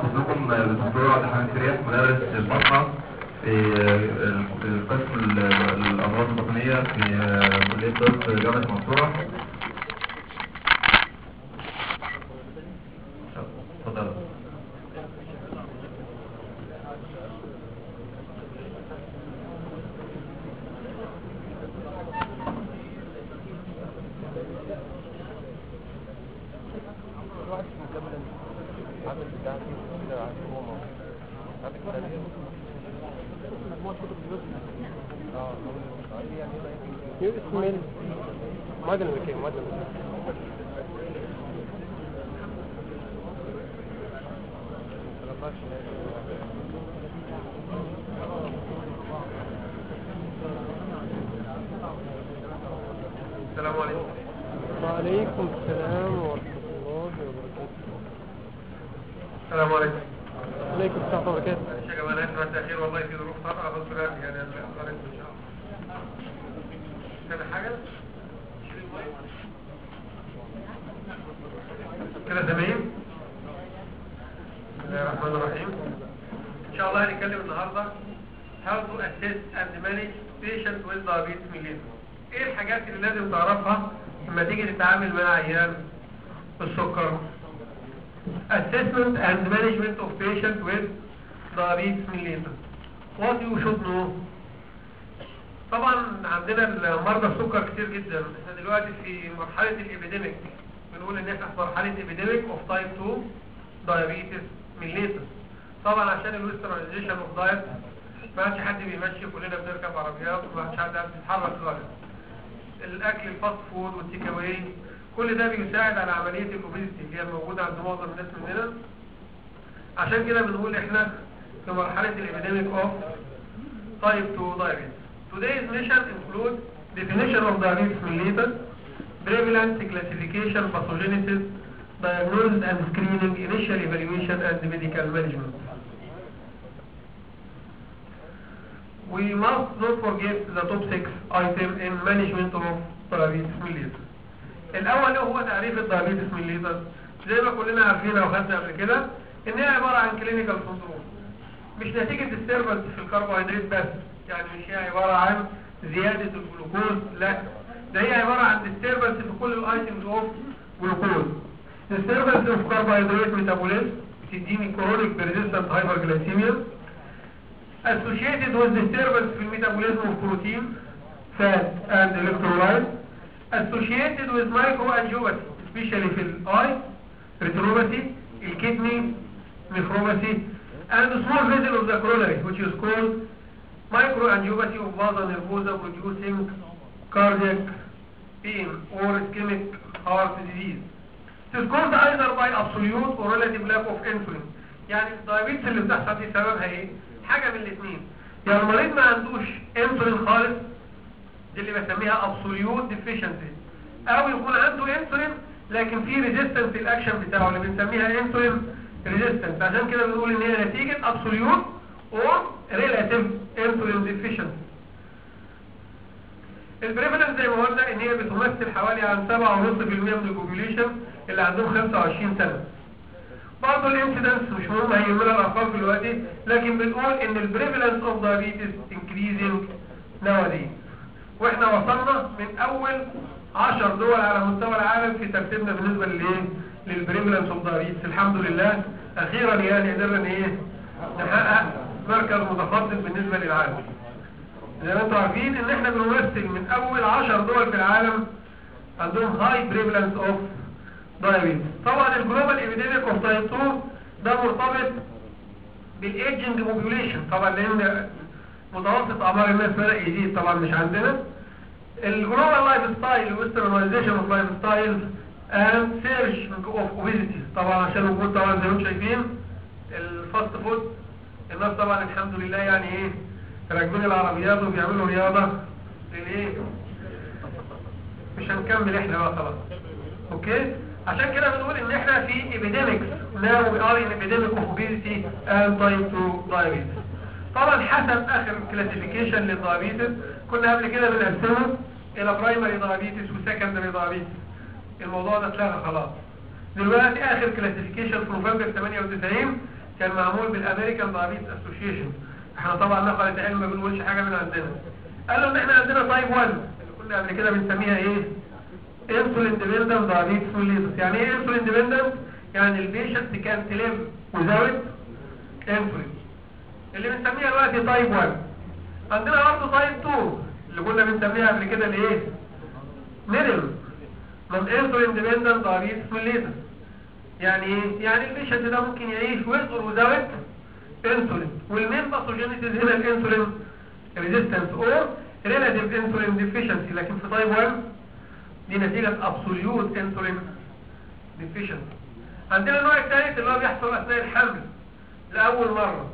بكم الدكتور عبد الحميد فرياس مدرس البطنة في القسم الأمراض البطنية في كلية طب جامعة المنصورة اتفضل اسم معدن الوكيل معدن الوكيل السلام عليكم وعليكم السلام ورحمة الله وبركاته السلام عليكم عليكم السلام وبركاته معلش يا جماعه اسف التاخير والله في ظروف طارئه بس لا يعني اخرت ان شاء الله كده حاجه كده تمام بسم الله الرحمن الرحيم ان شاء الله هنتكلم النهارده how to assess and manage patient with diabetes mellitus ايه الحاجات اللي لازم تعرفها لما تيجي تتعامل مع عيان السكر assessment and management of patient with diabetes mellitus what you should know طبعا عندنا مرضى السكر كتير جدا احنا دلوقتي في مرحلة الابيديميك بنقول ان احنا في مرحلة ابيديميك of type 2 diabetes mellitus طبعا عشان الويسترنايزيشن اوف دايت ما عادش حد بيمشي كلنا بنركب عربيات وما عادش حد بيتحرك خالص الاكل الفاست فود والتيك اواي كل ده بيساعد على عملية الاوبيزيتي اللي هي موجودة عند معظم الناس مننا عشان كده بنقول احنا في مرحلة الابيديميك اوف type 2 diabetes today's mission include definition of diabetes mellitus prevalence classification pathogenesis diagnosis and screening initial evaluation and medical management we must not forget the top 6 item in management of diabetes mellitus الاول هو تعريف الدايابيتس mellitus زي ما كلنا عارفينها وخدنا قبل كده ان هي عباره عن كلينيكال سندروم مش نتيجه ديستربنس في الكربوهيدرات بس يعني مش هي عباره عن زياده الجلوكوز لا ده هي عباره عن ديستربنس في كل الايتمز اوف جلوكوز ديستربنس في كربوهيدرات ميتابوليزم تديني كرونيك بيرزيستنت هايبرجلايسيميا associated with disturbance في الميتابوليزم of protein fat and electrolyte associated with microangiopathy especially في الاي retinopathy الكدني nephropathy and the small vessel of the coronary which is called microangiopathy of vasa nervosa producing cardiac pain or ischemic heart disease it is caused either by absolute or relative lack of insulin يعني الدايابيتس اللي بتحصل دي سببها ايه حاجة من الاثنين يا يعني المريض ما عندوش انسولين خالص دي اللي بسميها absolute deficiency او يكون عنده انسولين لكن في ريزيستنس الاكشن بتاعه اللي بنسميها انسولين ريزيستنس عشان كده بنقول ان هي نتيجة absolute or relative insulin deficiency البريفالنس زي ما قلنا ان هي بتمثل حوالي عن 7.5% من البوبوليشن اللي عندهم 25 سنة برضه الانسيدنس مش مهم هيهمنا الارقام دلوقتي لكن بنقول ان البريفالنس اوف دايابيتس انكريزنج nowadays واحنا وصلنا من اول 10 دول على مستوى العالم في ترتيبنا بالنسبه للايه للبريفالنس اوف دايابيتس الحمد لله اخيرا يعني قدرنا ايه نحقق مركز متفضل بالنسبه للعالم زي ما انتم عارفين ان احنا بنمثل من اول 10 دول في العالم عندهم هاي بريفالنس اوف دايابيتس طبعا الجلوبال ايبيديميك اوف تايب 2 ده مرتبط بالايدجنج بوبوليشن طبعا لان متوسط اعمار الناس بدا يزيد طبعا مش عندنا الجلوبال لايف ستايل ويسترنايزيشن اوف لايف ستايل اند سيرش اوف اوبيزيتي طبعا عشان وجود طبعا زي ما انتم شايفين الفاست فود الناس طبعا الحمد لله يعني ايه راكبين العربيات وبيعملوا رياضه للايه مش هنكمل احنا بقى خلاص اوكي عشان كده بنقول ان احنا في epidemics now we are in epidemic of obesity and type 2 diabetes طبعا حسب اخر كلاسيفيكيشن للدايابيتس كنا قبل كده بنقسمه الى برايمري دايابيتس وسكندري دايابيتس الموضوع ده اتلغى خلاص دلوقتي اخر كلاسيفيكيشن في نوفمبر 98 كان معمول بالامريكان دايابيتس اسوشيشن احنا طبعا نقلة علم ما بنقولش حاجه من عندنا قالوا ان احنا عندنا تايب 1 اللي كنا قبل كده بنسميها ايه انسولين ديبندنت دايابيتس ميليتس يعني ايه انسولين ديبندنت يعني البيشنت كان تليف وزاوت انسولين اللي بنسميها دلوقتي تايب 1 عندنا برضه تايب 2 اللي كنا بنسميها قبل كده الايه ميدل من انسولين ديبندنت دايابيتس ميليتس يعني ايه يعني البيشنت ده ممكن يعيش ويز اور وزاوت انسولين والمين باثوجينيسيس هنا الانسولين ريزيستنس اور ريلاتيف انسولين ديفيشنسي لكن في تايب 1 دي نتيجة ابسوليوت انسولين ديفيشنسي عندنا النوع الثالث اللي هو بيحصل اثناء الحمل لاول مرة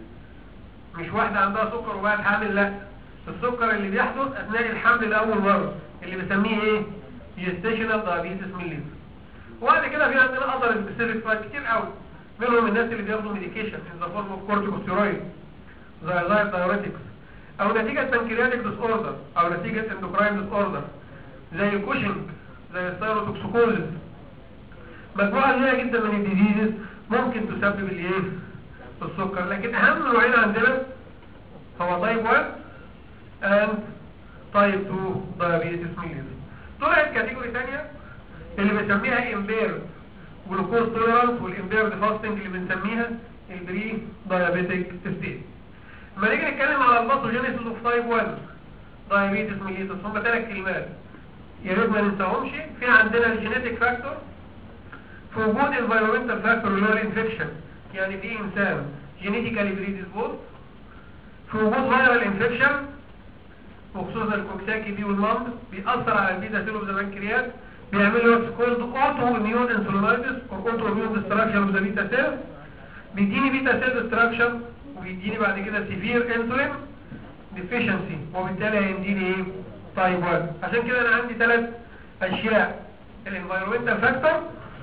مش واحدة عندها سكر وبقت حامل لا السكر اللي بيحدث اثناء الحمل لاول مرة اللي بنسميه ايه gestational diabetes mellitus وبعد كده في عندنا اذر سبيسيفيك فايت كتير قوي منهم الناس اللي بياخدوا ميديكيشن ان ذا فورم اوف كورتيكوستيرويد زي اللايف دايوريتكس او نتيجة بانكرياتيك ديس اوردر او نتيجة اندوكراين ديس اوردر زي كوشنج زي الثيروتوكسيكوزيس مجموعة كبيرة جدا من الديزيزز ممكن تسبب الايه السكر لكن اهم نوعين عندنا هو تايب 1 and تايب 2 diabetes mellitus طلعت كاتيجوري ثانيه اللي بنسميها impaired جلوكوز tolerance والimpaired fasting اللي بنسميها البري diabetic state لما نيجي نتكلم على الباثوجينيسيس اوف تايب 1 diabetes mellitus هم ثلاث كلمات يا ريت ما ننساهمش في عندنا الجينيتيك فاكتور في وجود environmental فاكتور اللي هو الانفكشن يعني في انسان جينيتيكالي بريديسبوز في وجود فيرال انفكشن وخصوصا الكوكساكي دي والمامد بيأثر على البيتا سيل اوف ذا بنكرياس بيعمل له واتس كولد اوتو اميون انسولينايتس او اوتو اميون ديستراكشن اوف ذا بيتا سيل بيديني بيتا سيل ديستراكشن وبيديني بعد كده سيفير انسولين ديفيشنسي وبالتالي هيديني ايه تايب 1 عشان كده انا عندي ثلاث اشياء الانفايرمنتال فاكتور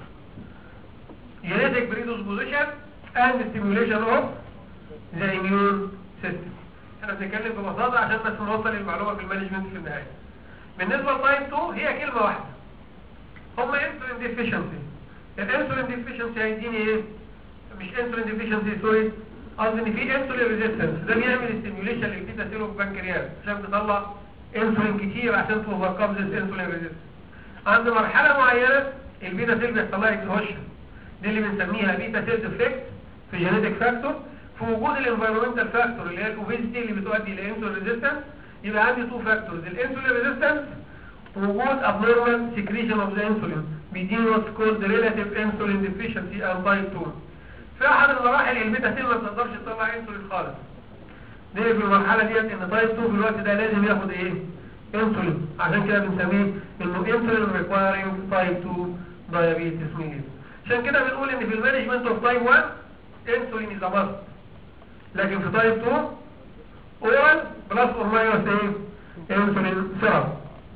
genetic predisposition and stimulation of the immune system احنا بنتكلم ببساطة عشان بس نوصل المعلومة في المانجمنت في النهاية بالنسبة لتايب 2 هي كلمة واحدة هما انسولين ديفيشنسي الانسولين ديفيشنسي هيديني ايه مش انسولين ديفيشنسي سوري قصدي ان في انسولين ريزيستنس ده بيعمل ستيميوليشن للبيتا سيل اوف بنكرياس عشان تطلع انسولين كتير عشان توفركم ذس انسولين ريزيستنس عند مرحلة معينة البيتا سيل بيحصل لها اكسهوشن دي اللي بنسميها بيتا سيل ديفكت في جينيتك فاكتور في وجود الانفيرمنتال فاكتور اللي هي الاوبيزيتي اللي بتؤدي الى انسولين ريزيستنس يبقى عندي تو فاكتورز الانسولين ريزيستنس وجود abnormal secretion of the insulin بيديني what's called relative insulin deficiency and type 2 في احد المراحل البيتا سيل ما بتقدرش تطلع انسولين خالص دي في المرحله ديت ان تايب 2 في الوقت ده لازم ياخد ايه انسولين عشان كده بنسميه انه انسولين requiring type 2 diabetes mellitus عشان كده بنقول ان في المانجمنت اوف تايب 1 انسولين از ماست لكن في تايب 2 اورال بلس اور ماينس ايه انسولين سيرم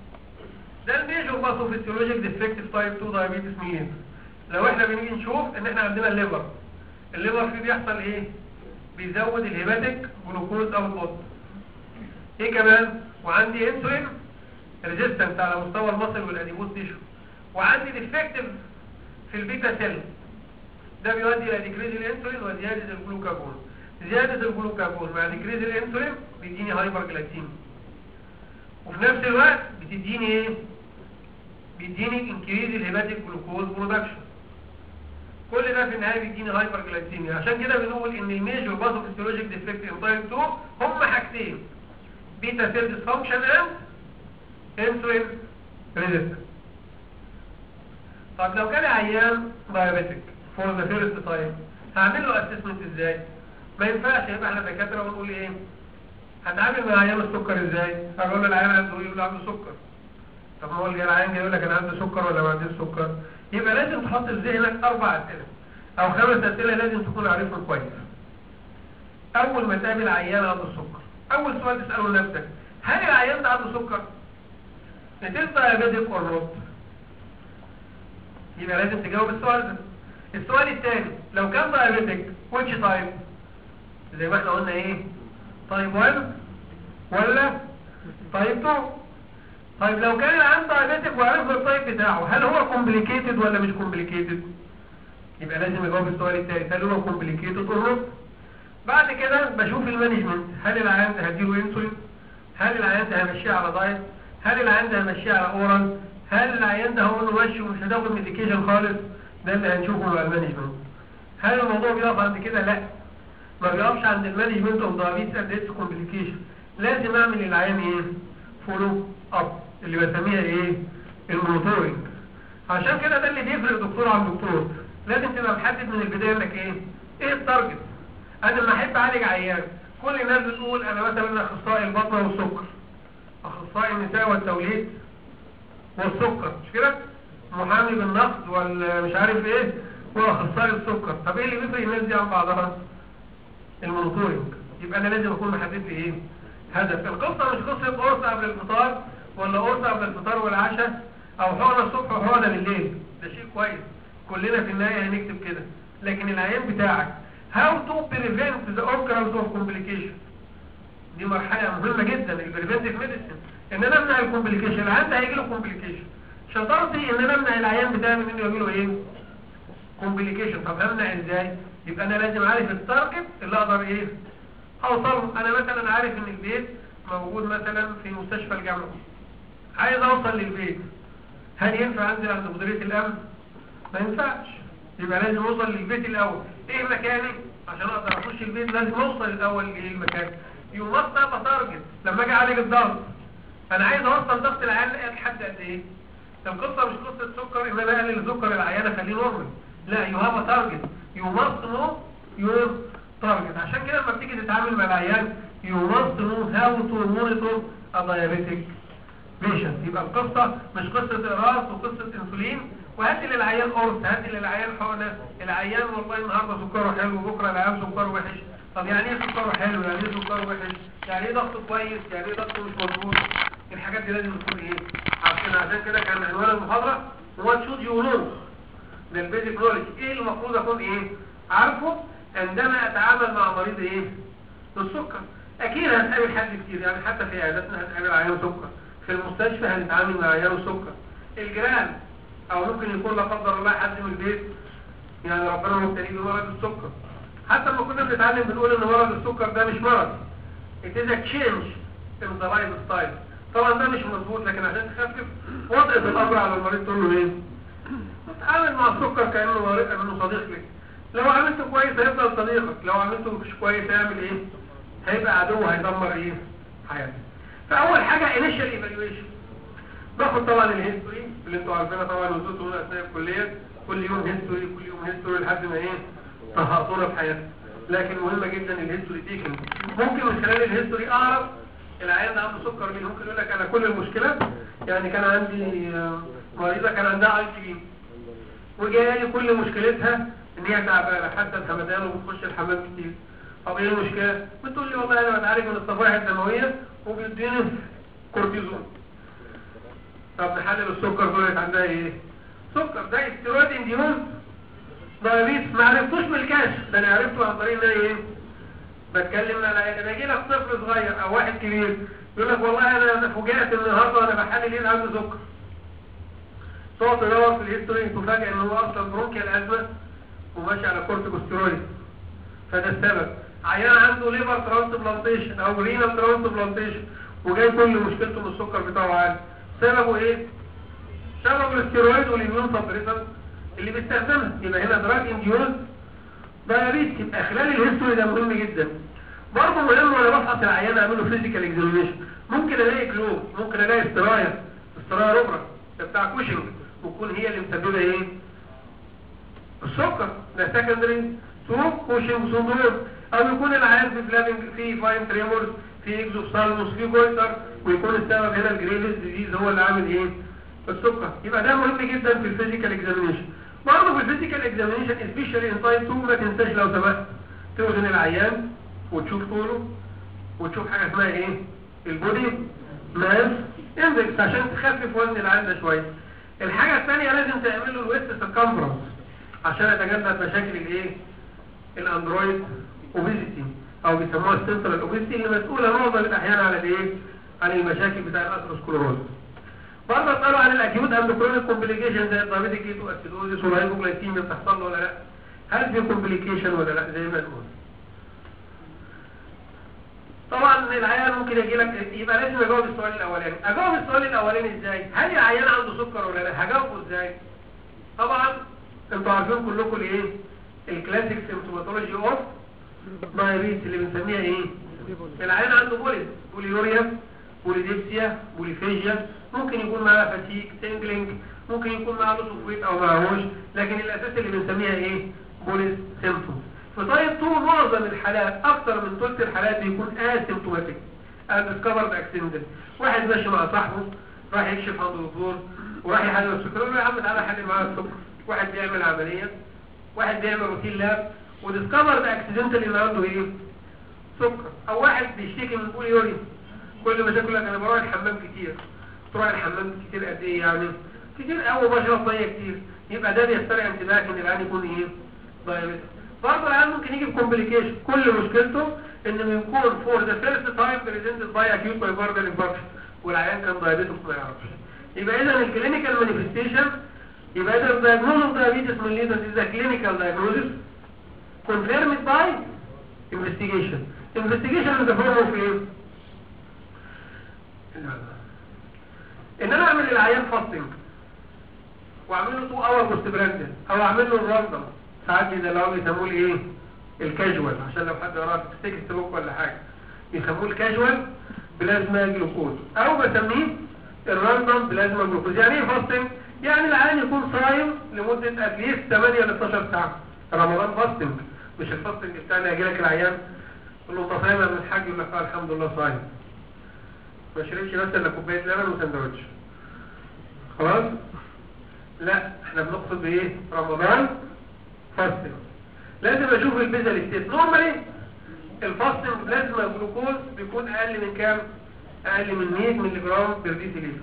ده الميجور باثوفيسيولوجيك ديفكتيف تايب 2 دايابيتس ميليتس لو احنا بنيجي نشوف ان احنا عندنا الليفر الليفر فيه بيحصل ايه بيزود الهيباتيك جلوكوز اوتبوت ايه كمان وعندي انسولين ريزيستنس على مستوى المصل والاديبوز تيشو وعندي ديفكتيف في البيتا سيل ده بيؤدي الى ديكريز الانسولين وزياده الجلوكاجون زياده الجلوكاجون مع ديكريز الانسولين بيديني هايبر جلايسيميا وفي نفس الوقت بتديني ايه بيديني انكريز الهيباتيك جلوكوز برودكشن كل ده في النهايه بيديني هايبر جلايسيميا عشان كده بنقول ان الميجور باثوفيسيولوجيك ديفكت ان تايب 2 هم حاجتين بيتا سيل ديسفانكشن اند انسولين ريزيستنس طب لو كان عيان دايابيتك فور ذا فيرست تايم هعمل له اسسمنت ازاي ما ينفعش يبقى احنا دكاتره ونقول ايه هتعامل مع عيان السكر ازاي هقول العيان عنده ايه يقول عنده سكر طب ما هو العيان جاي يقول لك انا عندي سكر ولا ما عنديش سكر يبقى لازم تحط في ذهنك اربع اسئله او خمس اسئله لازم تكون عارفهم كويس اول ما تقابل عيان عنده السكر اول سؤال تساله لنفسك هل العيان ده عنده سكر بتبقى بيدك اور نوت يبقى لازم تجاوب السؤال ده السؤال الثاني لو كان دايابيتك which type زي ما احنا قلنا ايه تايب 1 ولا تايب 2 طيب لو كان العيان دايابيتك وعرفنا التايب بتاعه هل هو كومبليكيتد ولا مش كومبليكيتد يبقى لازم اجاوب السؤال التالت هل هو كومبليكيتد اور نوت بعد كده بشوف المانجمنت هل العيان ده هديله انسولين هل العيان ده همشيه على دايت هل العيان ده همشيه على اورال هل العيان ده هقول له مشي ومش هتاخد ميديكيشن خالص ده اللي هنشوفه مع المانجمنت هل الموضوع بيقف عند كده لا ما بيقفش عند المانجمنت اوف دايابيتس اند اتس كومبليكيشن لازم اعمل للعيان ايه فولو اب اللي بسميها ايه المونيتورنج عشان كده ده اللي بيفرق دكتور عن دكتور لازم تبقى محدد من البدايه انك ايه ايه التارجت انا لما احب اعالج عيان كل الناس بتقول انا مثلا اخصائي البطنه والسكر اخصائي النساء والتوليد والسكر مش كده محامي بالنقد ولا مش عارف ايه واخصائي السكر طب ايه اللي بيفرق الناس دي عن بعضها المونيتورنج يبقى انا لازم اكون محدد لي ايه هدف القصه مش قصه قرص قبل الفطار ولا قرص قبل الفطار والعشاء او حقنه الصبح وحقنه بالليل ده شيء كويس كلنا في النهايه هنكتب كده لكن العيان بتاعك how to prevent the occurrence of complication دي مرحله مهمه جدا البريفنتيف ميديسن ان انا امنع الكومبليكيشن العيان ده هيجي له كومبليكيشن شطارتي ان انا امنع العيان بتاعي من انه يجي له ايه كومبليكيشن طب امنع ازاي يبقى انا لازم اعرف التارجت اللي اقدر ايه اوصله انا مثلا عارف ان البيت موجود مثلا في مستشفى الجامعه عايز اوصل للبيت هل ينفع انزل عند مديريه الامن ما ينفعش يبقى لازم اوصل للبيت الاول ايه مكاني عشان اقدر اخش البيت لازم اوصل الاول للمكان يو ماست ابقى تارجت لما اجي اعالج الضغط انا عايز اوصل ضغط العيان لحد قد ايه القصه مش قصه سكر ان انا اقلل سكر العيان اخليه نورمال لا يو هاف تارجت يو ماست نو يور تارجت عشان كده لما بتيجي تتعامل مع العيان يو ماست نو هاو تو مونيتور ا دايابيتيك بيشنت يبقى القصه مش قصه اقراص وقصه انسولين وهات للعيان قرص هات للعيان حقنه العيان والله النهارده سكره حلو وبكره العيان سكره وحش طب يعني ايه سكره حلو يعني ايه سكره وحش يعني ايه ضغطه كويس يعني ايه ضغطه مش مظبوط الحاجات دي لازم تكون ايه عارفين عشان كده كان عنوان المحاضره هو شود يو نو ده البيزك نولج ايه المفروض اكون ايه عارفه عندما اتعامل مع مريض ايه السكر اكيد هنقابل حد كتير يعني حتى في عياداتنا هنقابل عيان سكر في المستشفى هنتعامل مع عيان سكر الجيران او ممكن يكون لا قدر الله حد من البيت يعني ربنا مبتليه بمرض السكر حتى لما كنا بنتعلم بنقول ان مرض السكر ده مش مرض it is a change in the lifestyle طبعا ده مش مظبوط لكن عشان تخفف وضع الامر على المريض تقول له ايه تتعامل مع السكر كانه مريض كانه صديق لك لو عملته كويس هيفضل صديقك لو عملته مش كويس هيعمل ايه هيبقى عدو هيدمر ايه حياتك فاول حاجه initial evaluation باخد طبعا الهيستوري اللي انتوا عارفينها طبعا وصلتوا هنا اثناء الكليه كل يوم هيستوري كل يوم هيستوري لحد ما ايه تهاطونا في حياتك لكن مهمه جدا الهيستوري تيكن ممكن من خلال الهيستوري اعرف العيان ده عنده سكر مين ممكن يقول لك انا كل المشكله يعني كان عندي آه، مريضه كان عندها اي تي بي وجايه لي كل مشكلتها ان هي تعبانه حتى الهمدان وبتخش الحمام كتير طب ايه المشكله بتقول لي والله انا بتعالج من الصفائح الدمويه وبيديني كورتيزون طب نحلل السكر دولت عندها ايه سكر ده استيرويد انديوز دايابيتس ما عرفتوش من الكشف ده انا عرفته عن طريق ان انا ايه بتكلم مع العيال انا اجي لك طفل صغير او واحد كبير يقول لك والله انا انا فوجئت النهارده وانا بحلل ايه عنده سكر تقعد تدور في الهيستوري تفاجئ ان هو اصلا برونكيال ازمه وماشي على كورتيكوستيرويد فده السبب عيان عنده ليفر ترانسبلانتيشن او رينال ترانسبلانتيشن وجاي كل مشكلته ان السكر بتاعه عالي سببه ايه سببه الاستيرويد والاميون سبريسنت اللي بيستخدمها يبقى هنا دراج انديوز دايابيتس يبقى خلال الهيستوري ده مهم جدا برضه مهم وانا بفحص العيان اعمله فيزيكال اكزامينشن ممكن الاقي جلو ممكن الاقي استرايا استرايا ربرا ده بتاع كوشنج وتكون هي اللي مسببه ايه السكر ده سكندري تو كوشنج سندروم او يكون العيان في فلافنج في فاين تريمورز في اكزوبسالموس في جويتر ويكون السبب هنا الجريفز ديزيز هو اللي عامل ايه السكر يبقى ده مهم جدا في الفيزيكال اكزامينشن برضه في الفيزيكال اكزامينشن سبيشالي ان تايب 2 ما تنساش لو سمحت توزن العيان وتشوف طوله وتشوف حاجه اسمها ايه البودي ماس اندكس عشان تخفف وزن العيان ده شويه الحاجه الثانيه لازم تعمل له الويست سيركمفرنس عشان اتجنب مشاكل الايه الاندرويد اوبيزيتي او بيسموها السنترال اوبيزيتي اللي مسؤوله معظم الاحيان على الايه عن المشاكل بتاع الاثروسكلوروز برضه اسالوا عن الاكيوت اند كرونيك كومبليكيشن زي الدايابيتيك كيتو اسيدوزيس والهايبوجلايكيميا بتحصل له ولا لا هل في كومبليكيشن ولا لا زي ما نقول طبعا العيان ممكن يجي لك يبقى لازم اجاوب السؤال الاولاني اجاوب السؤال الاولاني ازاي هل العيان عنده سكر ولا لا هجاوبه ازاي طبعا انتوا عارفين كلكم الايه الكلاسيك سيمتوماتولوجي اوف دايابيتس اللي بنسميها ايه العيان عنده بوليس بوليوريا بوليديبسيا بوليفيجيا ممكن يكون معاه فاتيك تنجلينج ممكن يكون معاه لوس اوف ويت او معهوش لكن الاساس اللي بنسميها ايه بوليس سيمتومز في طيب طول معظم الحالات اكتر من ثلث الحالات بيكون اسيمتوماتيك ديسكفرد اكسيدنت واحد ماشي مع صاحبه راح يكشف عند الدكتور وراح يحلل السكر يقول له يا عم تعالى حلل معايا السكر واحد بيعمل عمليه واحد بيعمل روتين لاب وديسكفرد اكسيدنت اللي عنده ايه سكر او واحد بيشتكي من بوليوري كل ما تاكل لك انا بروح الحمام كتير تروح الحمام كتير قد ايه يعني كتير قوي بشرب ميه كتير يبقى ده بيسترعي انتباهك ان العيان يكون ايه دايابيتس برضه العيان ممكن يجي بكومبليكيشن كل مشكلته انه يكون فور ذا فيرست تايم بريزنتد باي اكيوت مايوكاردال انفاركشن والعيان كان دايابيتس ما يعرفش يبقى اذا الكلينيكال مانيفستيشن يبقى اذا الدايجنوز اوف دايابيتس من ليدرز از كلينيكال دايجنوزس confirmed by investigation investigation is the form of ايه ان انا اعمل العيان فاستنج واعمل له 2 اور بوست براندن او اعمل له الراندوم ساعات ده اللي هو بيسموه الايه الكاجوال عشان لو حد قرا في تكست بوك ولا حاجه بيسموه الكاجوال بلازما جلوكوز او بسميه الراندوم بلازما جلوكوز يعني ايه فاستنج يعني العيان يكون صايم لمده اتليست 8 ل 12 ساعه رمضان فاستنج مش الفاستنج بتاعنا يجي لك العيان تقول له انت صايم من الحاج يقول لك اه الحمد لله صايم ما شربش بس الا كوبايه لبن وسندوتش خلاص لا احنا بنقصد بايه رمضان فاستنج لازم اشوف البيزل ستيت نورمالي الفاستنج بلازما جلوكوز بيكون اقل من كام اقل من 100 مللي جرام بير ديسي لتر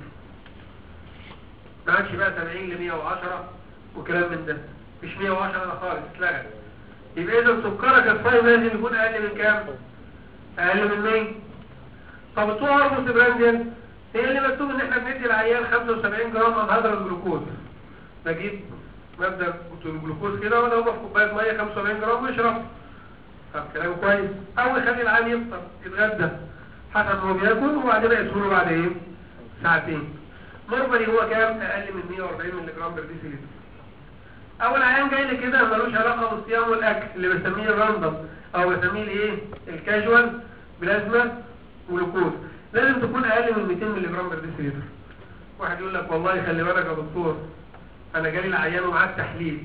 ما عادش بقى 70 ل 110 وكلام من ده مش 110 ده خالص اتلغى يبقى اذا سكرك الصايم لازم يكون اقل من كام اقل من 100 طب الطول هرموس براندين هي اللي مكتوب ان احنا بندي العيان 75 جرام من هذا الجلوكوز بجيب مبدا الجلوكوز كده وانا في كوبايه ميه 75 جرام ويشرب طب كلام كويس او يخلي العيان يفطر يتغدى حسب ما هو بياكل وبعدين يسهره بعد ايه ساعتين نورمالي هو كام اقل من 140 مللي جرام بر ديسي لتر اول عيان جاي لي كده ملوش علاقه بالصيام والاكل اللي بسميه الراندوم او بسميه الايه الكاجوال بلازما جلوكوز لازم تكون اقل من 200 مللي جرام بر ديسي لتر واحد يقول لك والله خلي بالك يا دكتور انا جالي العيان ومعاه التحليل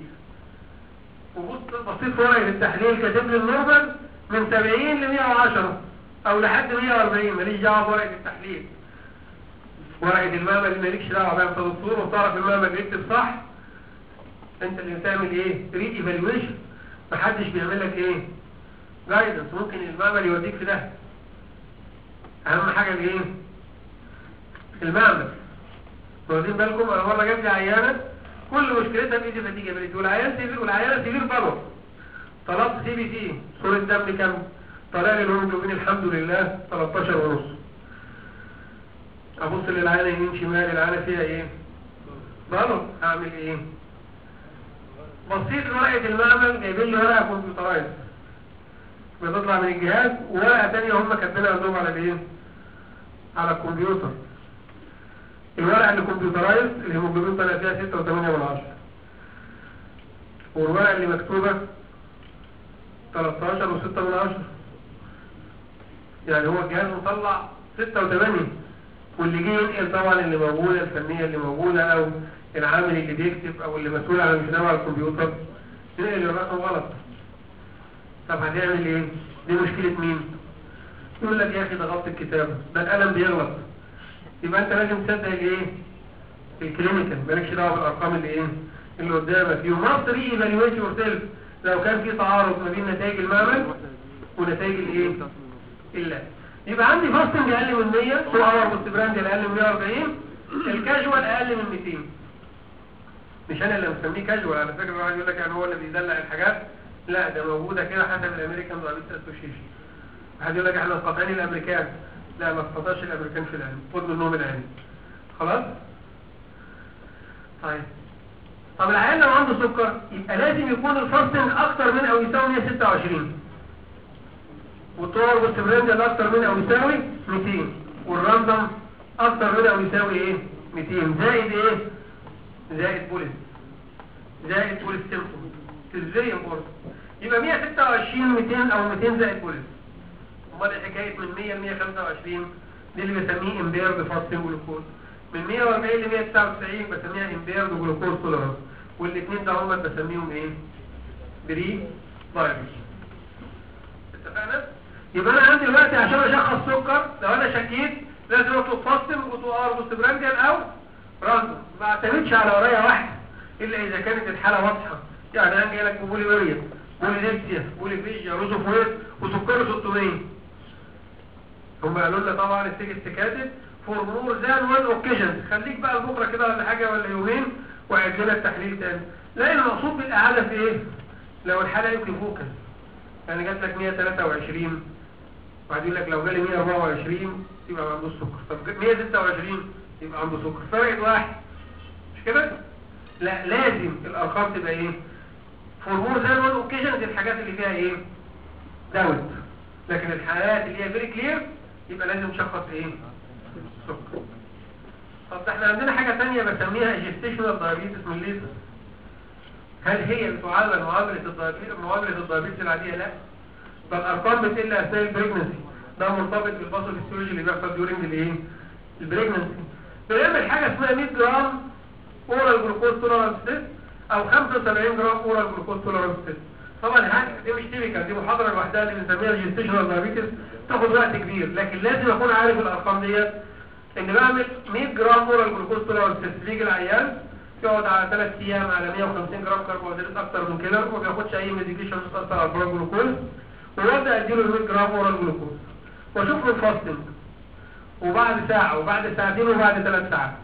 وبص بصيت في ورقه التحليل كاتب لي النورمال من 70 ل 110 او لحد 140 ماليش دعوه بورقه التحليل ورقه المعمل مالكش دعوه بقى انت دكتور وتعرف المعمل بيكتب صح انت اللي بتعمل ايه ري ايفالويشن محدش بيعمل لك ايه جايدنس ممكن المعمل يوديك في ده اهم حاجه الايه المعمل واخدين بالكم انا مره جات لي عيانه كل مشكلتها في ايدي فتيجه بلد والعيان سيفير والعيانه سيفير بلور طلبت سي بي سي صوره دم كام طلع لي الهيموجلوبين الحمد لله 13 ونص ابص للعيانه يمين شمال العيانه فيها ايه بلور اعمل ايه بصيت لورقه المعمل جايبين لي ورقه كمبيوترايز بتطلع من الجهاز وورقه ثانيه هم كاتبينها عندهم على الايه على الكمبيوتر الورقه اللي كمبيوترايز الهيموجلوبين طلع فيها 6 و8 من 10 والورقه اللي مكتوبه 13 و6 من 10 يعني هو الجهاز مطلع 6 و8 واللي جه ينقل طبعا اللي موجوده الفنيه اللي موجوده او العامل اللي بيكتب او اللي مسؤول عن الكتابه على الكمبيوتر ينقل الرقم غلط طب هتعمل ايه دي مشكله مين يقول لك يا اخي ده غلط الكتابه ده القلم بيغلط يبقى انت لازم تصدق الايه الكلينيكال مالكش دعوه بالارقام اللي ايه اللي قدامك يو ماست ري ايفالويت يور سيلف لو كان في تعارض ما بين نتائج المعمل ونتائج الايه الا يبقى عندي فاستنج اقل من 100 تو اور بوست اقل من 140 الكاجوال اقل من 200 مش انا اللي مسميه كاجوال على فكره الواحد يقول لك يعني هو اللي بيدلع الحاجات لا ده موجوده كده حسب الامريكان دايابيتس اسوشيشن واحد يقول لك احنا قاطعين الامريكان لا ما تقطعش الامريكان في العلم خد منهم العلم خلاص طيب طب العيان لو عنده سكر يبقى لازم يكون الفاستنج اكتر من او يساوي 126 والطور والسبرنجل اكتر من او يساوي 200 والراندوم اكتر من او يساوي ايه 200 زائد ايه زائد بوليس زائد بوليس سيمتوم ازاي امبورت يبقى 126 200 او 200 زائد بوليس امال إيه حكايه من 100 ل 125 دي اللي بسميه امبيرد فاستنج جلوكوز من 140 ل 199 بسميها امبيرد جلوكوز توليرانس والاثنين ده هم بسميهم ايه بري دايبيتس اتفقنا يبقى انا عندي دلوقتي عشان اشخص سكر لو انا شكيت لازم اطلب فاستنج وتو ار بوستبرانجل او راندوم ما اعتمدش على قرايه واحده الا اذا كانت الحاله واضحه يعني انا جاي لك بولي ماريا بولي ديبسيا بولي فيجيا روزوفويت وسكره 600 هم قالوا لنا طبعا التيكت كاتب فور مور ذان وان اوكيجن خليك بقى لبكره كده ولا حاجه ولا يومين وعد لنا التحليل تاني لا المقصود بالاعاده في ايه لو الحاله يمكن فوكس يعني جات لك 123 وبعد يقول لك لو جالي 124 يبقى ما عندوش سكر طب 126 يبقى عنده سكر فرقت واحد مش كده لا لازم الارقام تبقى ايه فور مور ذان وان اوكيجن دي الحاجات اللي فيها ايه داوت لكن الحالات اللي هي فيري كلير يبقى لازم نشخص ايه سكر طب ده احنا عندنا حاجة تانية بسميها جيستيشنال دايابيتس ميليتس هل هي بتعامل معاملة الدايابيتس معاملة الدايابيتس العادية لا ده الارقام بتقل اثناء البريجنسي ده مرتبط بالباثوفيسيولوجي اللي بيحصل ديورنج الايه البريجنسي بنعمل حاجة اسمها 100 جرام اورال جلوكوز تولرانس تيست او 75 جرام اورال جلوكوز تولرانس تيست طبعا الحاجة دي مش تيبيكال دي محاضرة لوحدها اللي بنسميها جيستيشنال دايابيتس تاخد وقت كبير لكن لازم اكون عارف الارقام ديت ان بعمل 100 جرام اورال جلوكوز تولرانس تيست بيجي العيان يقعد على 3 ايام على 150 جرام كربوهيدرات اكتر من كده وما بياخدش اي ميديكيشن بتاثر على البلاد جلوكوز وابدا اديله 100 جرام اورال جلوكوز واشوف له الفاستنج وبعد ساعة وبعد ساعتين وبعد ثلاث ساعات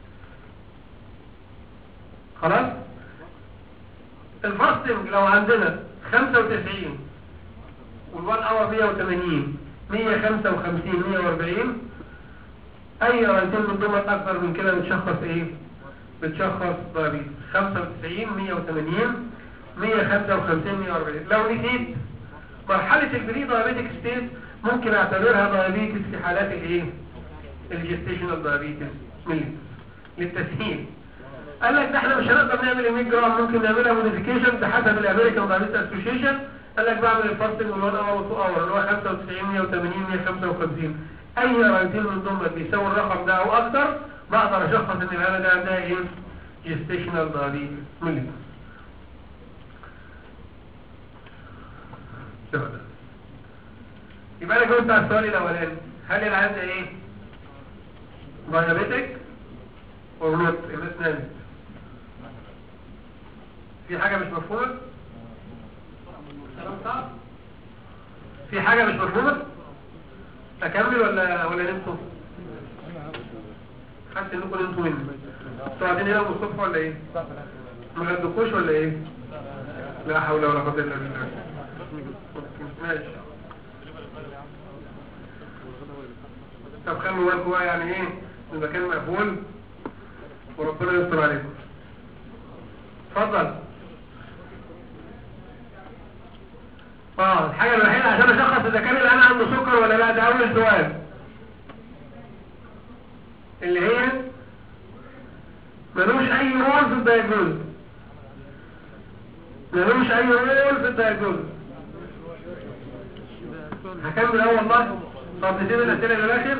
خلاص الفاستنج لو عندنا 95 والوان اور 180 155 140 اي رأيتين من ضمن اكثر من كده بتشخص ايه بتشخص دايابيتس 95 180 155 140 لو نسيت مرحلة البري دايابيتك ستيت ممكن اعتبرها دايابيتس في حالات الايه الجستيشنال دايابيتس ميليتس للتسهيل قال لك ده احنا مش هنقدر نعمل 100 جرام ممكن نعملها موديفيكيشن بحسب الامريكان دايابيتس اسوشيشن قال لك بعمل الفاستنج من 1 اور 2 اور اللي هو 95 180 155 اي رايتين من دول بيساوي الرقم ده او اكتر بقدر اشخص ان الحاله ده عندها ايه جستيشنال دايابيتس ميليتس يبقى انا جاوبت على السؤال الاولاني هل العيان ده ايه دايابيتك اور نوت الاسنان في حاجه مش مفهومه كلام صعب في حاجه مش مفهومه اكمل ولا ولا نمتوا حاسس انكم نمتوا مني انتوا قاعدين هنا الصبح ولا ايه ما غدكوش ولا ايه لا حول ولا قوه الا بالله ماشي طب خلوا بالكم بقى يعني ايه المكان مقفول وربنا يستر عليكم اتفضل اه الحاجة الوحيدة عشان اشخص اذا كان الان عنده سكر ولا لا ده اول سؤال اللي هي ملوش اي رول في الدايجنوز ملوش اي رول في الدايجنوز هكمل اول والله طب نسيب الاسئله للاخر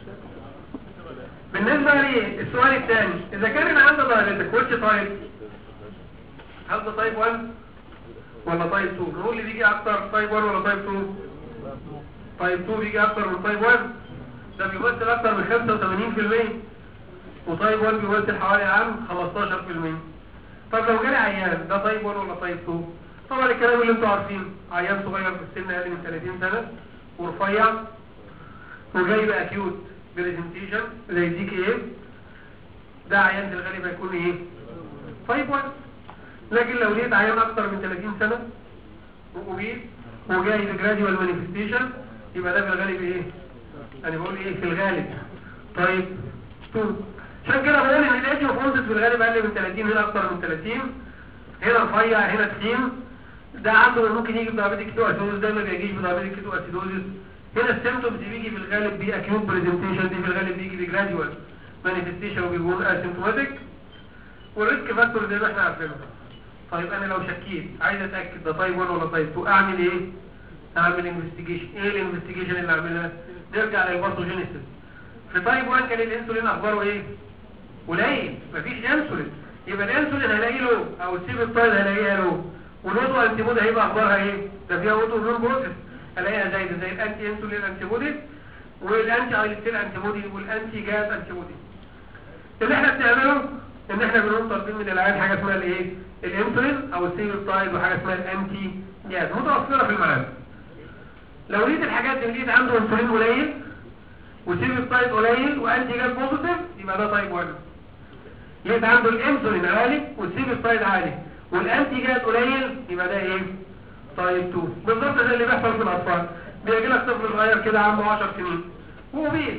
بالنسبه لي السؤال الثاني اذا كان اللي عنده دايابيتك وش تايب هل ده تايب 1 ولا تايب 2 نقول اللي بيجي اكتر تايب 1 ولا تايب 2 تايب 2 بيجي اكتر من تايب 1 ده بيمثل اكتر من 85% وتايب 1 بيمثل حوالي عام 15% طب لو جالي عيان ده تايب 1 ولا تايب 2 طبعا الكلام اللي انتوا عارفين عيان صغير في السن اقل من 30 سنه ورفيع وجاي باكيوت بريزنتيشن زي دي كي ايه ده عيان في الغالب هيكون ايه تايب 1 لكن لو لقيت عيان اكتر من 30 سنه وقبيل وجاي بجراديوال مانيفستيشن يبقى ده في الغالب ايه انا بقول ايه في الغالب طيب 2 عشان كده بقول ان الايدج اوف اونست في الغالب اقل من 30 هنا اكتر من 30 هنا رفيع هنا تخين ده عنده ممكن يجي بدايابيتيك كيتو اسيدوزيس ده ما بيجيش بدايابيتيك كيتو اسيدوزيس هنا السيمتومز بيجي في الغالب باكيوت بريزنتيشن دي في الغالب بيجي بجراديوال مانيفستيشن وبيكون اسيمتوماتيك والريسك فاكتور زي ما احنا عارفينه طيب انا لو شكيت عايز اتاكد ده تايب 1 ولا تايب 2 اعمل ايه اعمل انفستيجيشن ايه الانفستيجيشن اللي اعملها نرجع للباثوجينيسيس في تايب 1 كان الانسولين اخباره ايه قليل مفيش انسولين يبقى الانسولين هلاقي له او السيبتايد هلاقيها له والاوتو انتي بودي هيبقى اخبارها ايه ده فيها اوتو اميون بروسيس هلاقيها زي زي الانتي انسولين انتي بودي والانتي ايلستين انتي بودي والانتي جاز انتي بودي اللي احنا بنعمله ان احنا بنقوم طالبين من العيان حاجه اسمها الايه الانسولين او السيبتايد وحاجه اسمها الانتي جاز متوفره في المعامل لو لقيت الحاجات دي لقيت عنده انسولين قليل وسيبتايد قليل وانتي جاز بوزيتيف يبقى ده تايب 1 يبقى عنده الانسولين عالي والسيبتايد عالي والانتي جاز قليل يبقى ده ايه تايب 2 بالظبط زي اللي بيحصل في الاطفال بيجي لك طفل صغير كده عنده 10 سنين هو بيه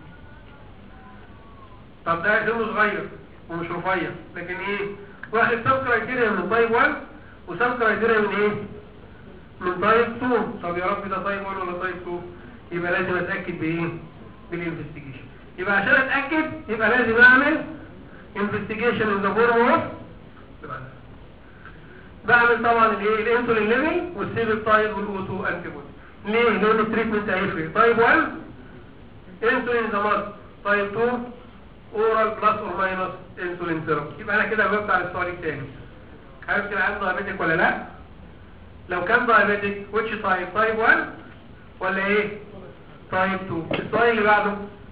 طب ده سنه صغير ومش رفيع لكن ايه واخد سب كرايتيريا من تايب 1 وسب كرايتيريا من ايه من تايب 2 طب يا رب ده تايب 1 ولا تايب 2 يبقى لازم اتاكد بايه بالانفستيجيشن يبقى عشان اتاكد يبقى لازم اعمل investigation in the form of بعمل طبعا الايه الانسولين ليفل والسيبتايد والاوتو انتي بودي ليه لان التريتمنت هيفرق تايب 1 انسولين ذا ماست تايب 2 اورال بلس اور ماينس انسولين ثيرابي يبقى انا كده جاوبت على السؤال الثاني عرفت العيان دايابيتيك ولا لا لو كان دايابيتيك ويتش تايب تايب 1 ولا ايه تايب 2 السؤال اللي بعده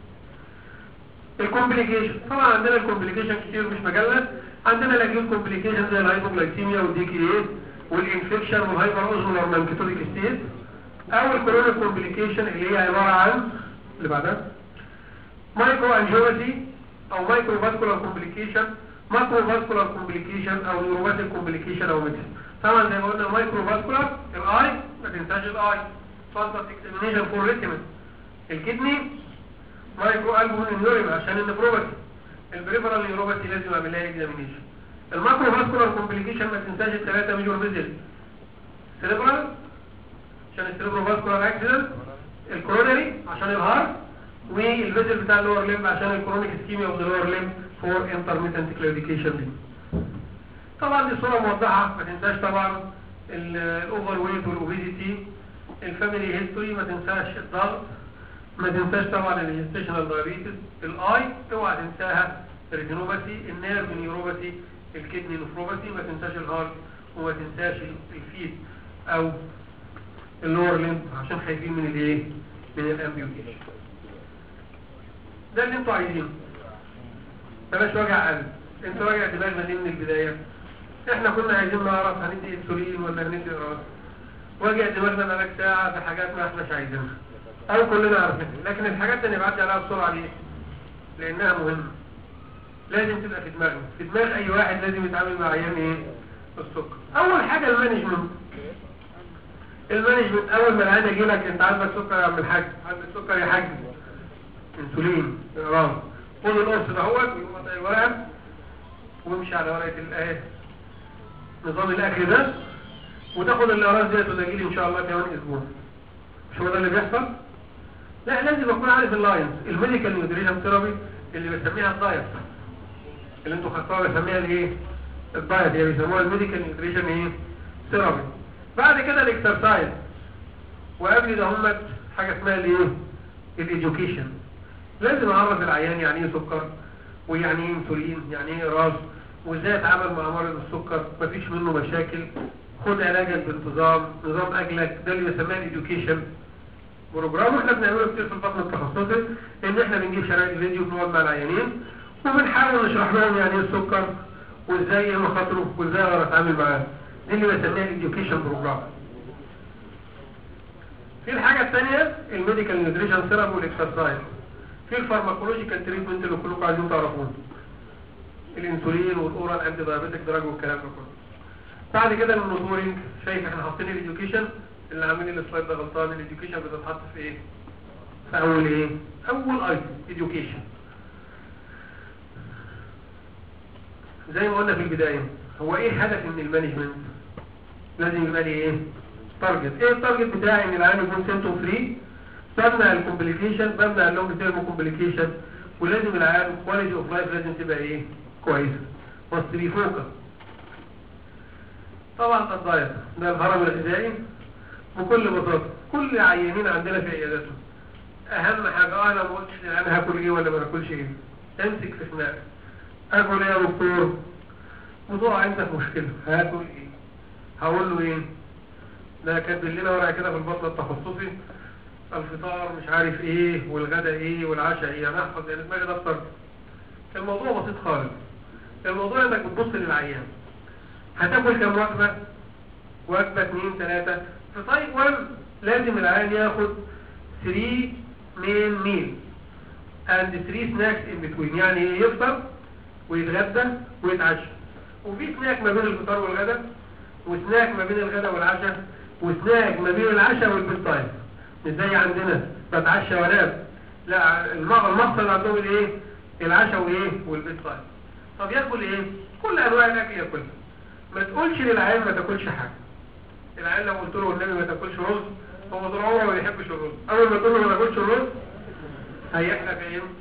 الكومبليكيشن طبعا عندنا الكومبليكيشن كتير مش مجلة عندنا الاكيوت كومبليكيشن زي الهايبوغلايكيميا والدي كي ايه والانفكشن والهايبر اوزمولار مانكيتوريك ستيت او الكورونيك كومبليكيشن اللي هي عبارة عن اللي بعدها مايكرو انجيوباثي او مايكرو فاسكولار كومبليكيشن ماكرو فاسكولار كومبليكيشن او نيوروباثيك كومبليكيشن او ميكس طبعا زي ما قلنا مايكرو فاسكولار الاي ما تنساش الاي فانتس اكزامينيشن فور ريتيمنت الكدني مايكرو البومين نيوريم عشان النفروباثي البريفرال نيوروباثي لازم اعمل لها اكزامينيشن الماكرو فاسكولار كومبليكيشن ما تنساش الثلاثه ميجور فيزل سيريبرال عشان السيريبرو فاسكولار اكسيدنت الكورونري عشان الهارت والفيزل بتاع اللور ليمب عشان الكرونيك اسكيميا اوف ذا لور ليمب فور انترميتنت كلوديكيشن طبعا دي صوره موضحه ما تنساش طبعا الاوفر ويت والاوبيزيتي الفاميلي هيستوري ما تنساش الضغط ما تنساش طبعا الجستيشنال دايابيتس الاي اوعى تنساها الريتينوباثي النيرف نيوروباثي الكدني نفروباثي ما تنساش الهارت وما تنساش الفيت او اللور ليمب عشان خايفين من الايه من الامبيوتيشن ده اللي انتوا عايزينه بلاش وجع قلب انتوا وجع دماغنا ليه من البدايه احنا كنا عايزين نعرف هندي انسولين ولا هندي راس وجع دماغنا بقالك ساعه في حاجات ما احناش عايزينها او كلنا عارفينها لكن الحاجات اللي نبعدي عليها بسرعه ليه لانها مهمه لازم تبقى في دماغنا في دماغ اي واحد لازم يتعامل مع عيان ايه السكر اول حاجه المانجمنت المانجمنت اول ما العيان يجي لك انت عندك سكر يا عم الحاج عندك سكر يا حاج انسولين اقراص خد القرص دهوت ويقوم قطع الورقه وامشي على ورقه الايه نظام الاكل ده وتاخد الاقراص ديت وتجي ان شاء الله كمان اسبوع مش هو ده اللي بيحصل لا لازم اكون عارف اللاينز الميديكال نيوتريشن ثيرابي اللي بسميها الدايت اللي انتوا خدتوها بسميها الايه الدايت يعني بيسموها الميديكال نيوتريشن ايه ثيرابي بعد كده الاكسرسايز وقبل ده همت حاجه اسمها الايه الاديوكيشن لازم اعرف العيان يعني ايه سكر ويعني ايه انسولين يعني ايه راس وازاي اتعامل مع مرض السكر مفيش منه مشاكل خد علاجك بانتظام نظام اكلك ده اللي بيسموها الاديوكيشن بروجرام احنا بنعمله كتير في الفصل التخصصي ان احنا بنجيب شرايط فيديو بنقعد مع العيانين وبنحاول نشرح لهم يعني ايه السكر وازاي ايه مخاطره وازاي اقدر اتعامل معاه دي اللي بسميها الاديوكيشن بروجرام في الحاجة الثانية الميديكال نيوتريشن ثيرابي والاكسرسايز في الفارماكولوجيكال تريتمنت اللي كلكم عايزين تعرفوه الانسولين والاورال انتي دايابيتيك دراج والكلام ده كله بعد كده المونيتورنج شايف احنا حاطين الاديوكيشن اللي عاملين السلايد ده غلطان الاديوكيشن بتتحط في ايه في اول ايه اول ايتم اديوكيشن زي ما قلنا في البداية هو ايه هدف من المانجمنت لازم يبقى لي ايه تارجت ايه التارجت بتاعي ان العيان يكون سيمتوم فري بمنع الكومبليكيشن بمنع اللونج تيرم كومبليكيشن ولازم العيان كواليتي اوف لايف لازم تبقى ايه كويسه must be focused طبعا الدايت ده الهرم الغذائي بكل بساطه كل عيانين عندنا في عياداتهم اهم حاجه اه انا ما قلتش انا هاكل ايه ولا ما باكلش ايه امسك في خناقك اكل ايه يا دكتور وتقع انت في مشكله هاكل ايه هقول له ايه ده كاتب لنا ورقه كده في البطن التخصصي الفطار مش عارف ايه والغدا ايه والعشاء ايه انا احفظ يعني دماغي دفتر الموضوع بسيط خالص الموضوع انك بتبص للعيان هتاكل كام وجبه وجبه اثنين ثلاثه في تايب 1 لازم العيان ياخد 3 مين ميل and 3 snacks in between يعني يفطر ويتغدى ويتعشى وفي سناك ما بين الفطار والغدا وسناك ما بين الغدا والعشاء وسناك ما بين العشاء والبيت تايم مش زي عندنا بتعشى وانام لا الم- المقصد عندهم الايه العشاء وايه والبيت تايم طب ياكل ايه كل انواع الاكل ياكلها ما تقولش للعيال ما تاكلش حاجه العيال لو قلت له والنبي ما تاكلش رز هو طول عمره ما بيحبش الرز اول ما تقول له ما تاكلش الرز هيحلى في عينه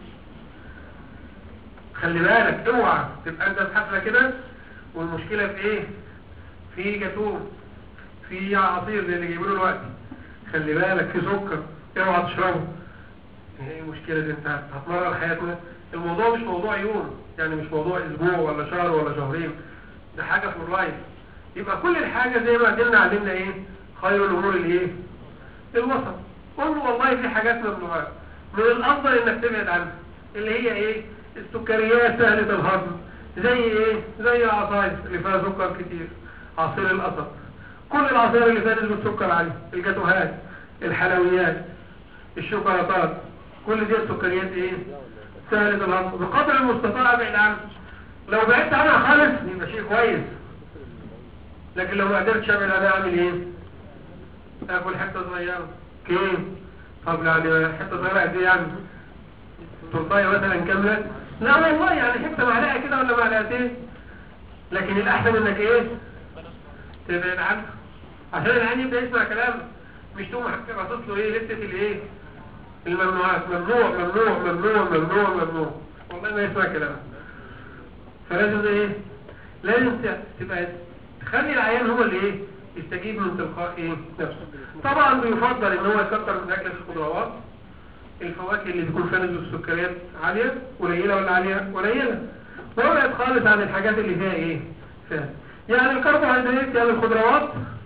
خلي بالك اوعى تبقى انت في حفله كده والمشكله في ايه في جاتوه في عصير زي اللي جايبينه دلوقتي خلي بالك في سكر اوعى تشربه ايه المشكله دي انت هتمرر حياتنا الموضوع مش موضوع يوم يعني مش موضوع اسبوع ولا شهر ولا شهرين ده حاجه في اللايف يبقى كل الحاجه زي ما قدرنا علمنا ايه خير الامور الايه الوسط قول له والله في حاجات ممنوعات من الافضل انك تبعد عنها اللي هي ايه السكريات سهله الهضم زي ايه زي العصاير اللي فيها سكر كتير عصير القصب كل العصائر اللي فيها نسبه سكر عاليه الجاتوهات الحلويات الشوكولاتات كل دي السكريات ايه سهله الهضم بقدر المستطاع ابعد عنها لو بعدت عنها خالص يبقى شيء كويس لكن لو ما قدرتش ابعد عنها اعمل ايه اكل حته صغيره كيف طب يعني حته صغيره قد ايه يعني تورتايه مثلا كامله لا والله يعني حته معلقه كده ولا معلقتين لكن الاحسن انك ايه تبعد عنه عشان العين يبدا يسمع كلام مش تقوم باصص له ايه لسه الايه الممنوعات ممنوع ممنوع ممنوع ممنوع ممنوع والله ما يسمع كلام فلازم ايه لازم تبقى تخلي العيان هو اللي ايه يستجيب من تلقاء ايه نفسه طبعا بيفضل ان هو يكتر من اكل الخضروات الفواكه اللي بيكون فيها نسبه السكريات عاليه قليله ولا عاليه قليله وابعد خالص عن الحاجات اللي فيها ايه فيها يعني الكربوهيدرات يعني الخضروات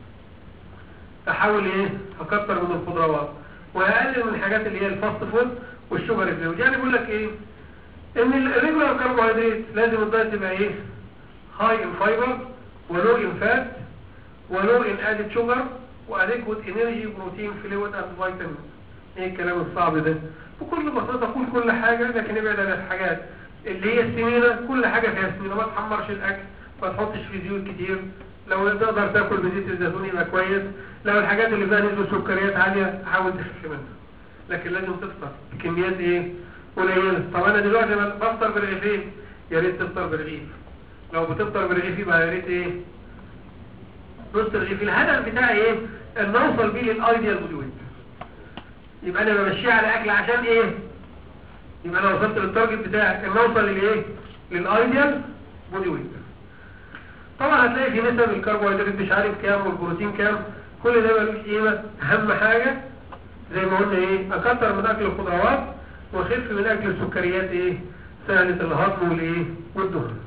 احاول ايه اكتر من الخضروات واقلل من الحاجات اللي هي الفاست فود والشوجر فلويد يعني بيقول لك ايه ان الريجولار كربوهيدرات لازم الدايت تبقى ايه هاي ان فايبر ولو ان فات ولو ان ادد شوجر واديكوت انرجي بروتين فلويد اند فيتامين ايه الكلام الصعب ده بكل بساطه كل كل حاجه لكن ابعد عن الحاجات اللي هي السمينه كل حاجه فيها سمينه ما تحمرش الاكل ما تحطش فيه زيوت كتير لو تقدر تاكل بزيت الزيتون يبقى كويس لو الحاجات اللي فيها نسبه سكريات عاليه حاول تخف منها لكن لازم تفطر بكميات ايه قليله طب انا دلوقتي بفطر برغيفين يا ريت تفطر برغيف لو بتفطر برغيف يبقى يا ريت ايه نص رغيف الهدف بتاعي ايه ان اوصل بيه للايديال بودي ويت يبقى انا بمشيه على اكل عشان ايه يبقى انا وصلت للتارجت بتاعي ان اوصل للايه للايديال بودي ويت طبعا هتلاقي في نسب الكربوهيدرات مش عارف كام والبروتين كام كل ده ملوش قيمه اهم حاجه زي ما قلنا ايه اكتر من اكل الخضروات واخف من اكل السكريات ايه سهله الهضم والايه والدهن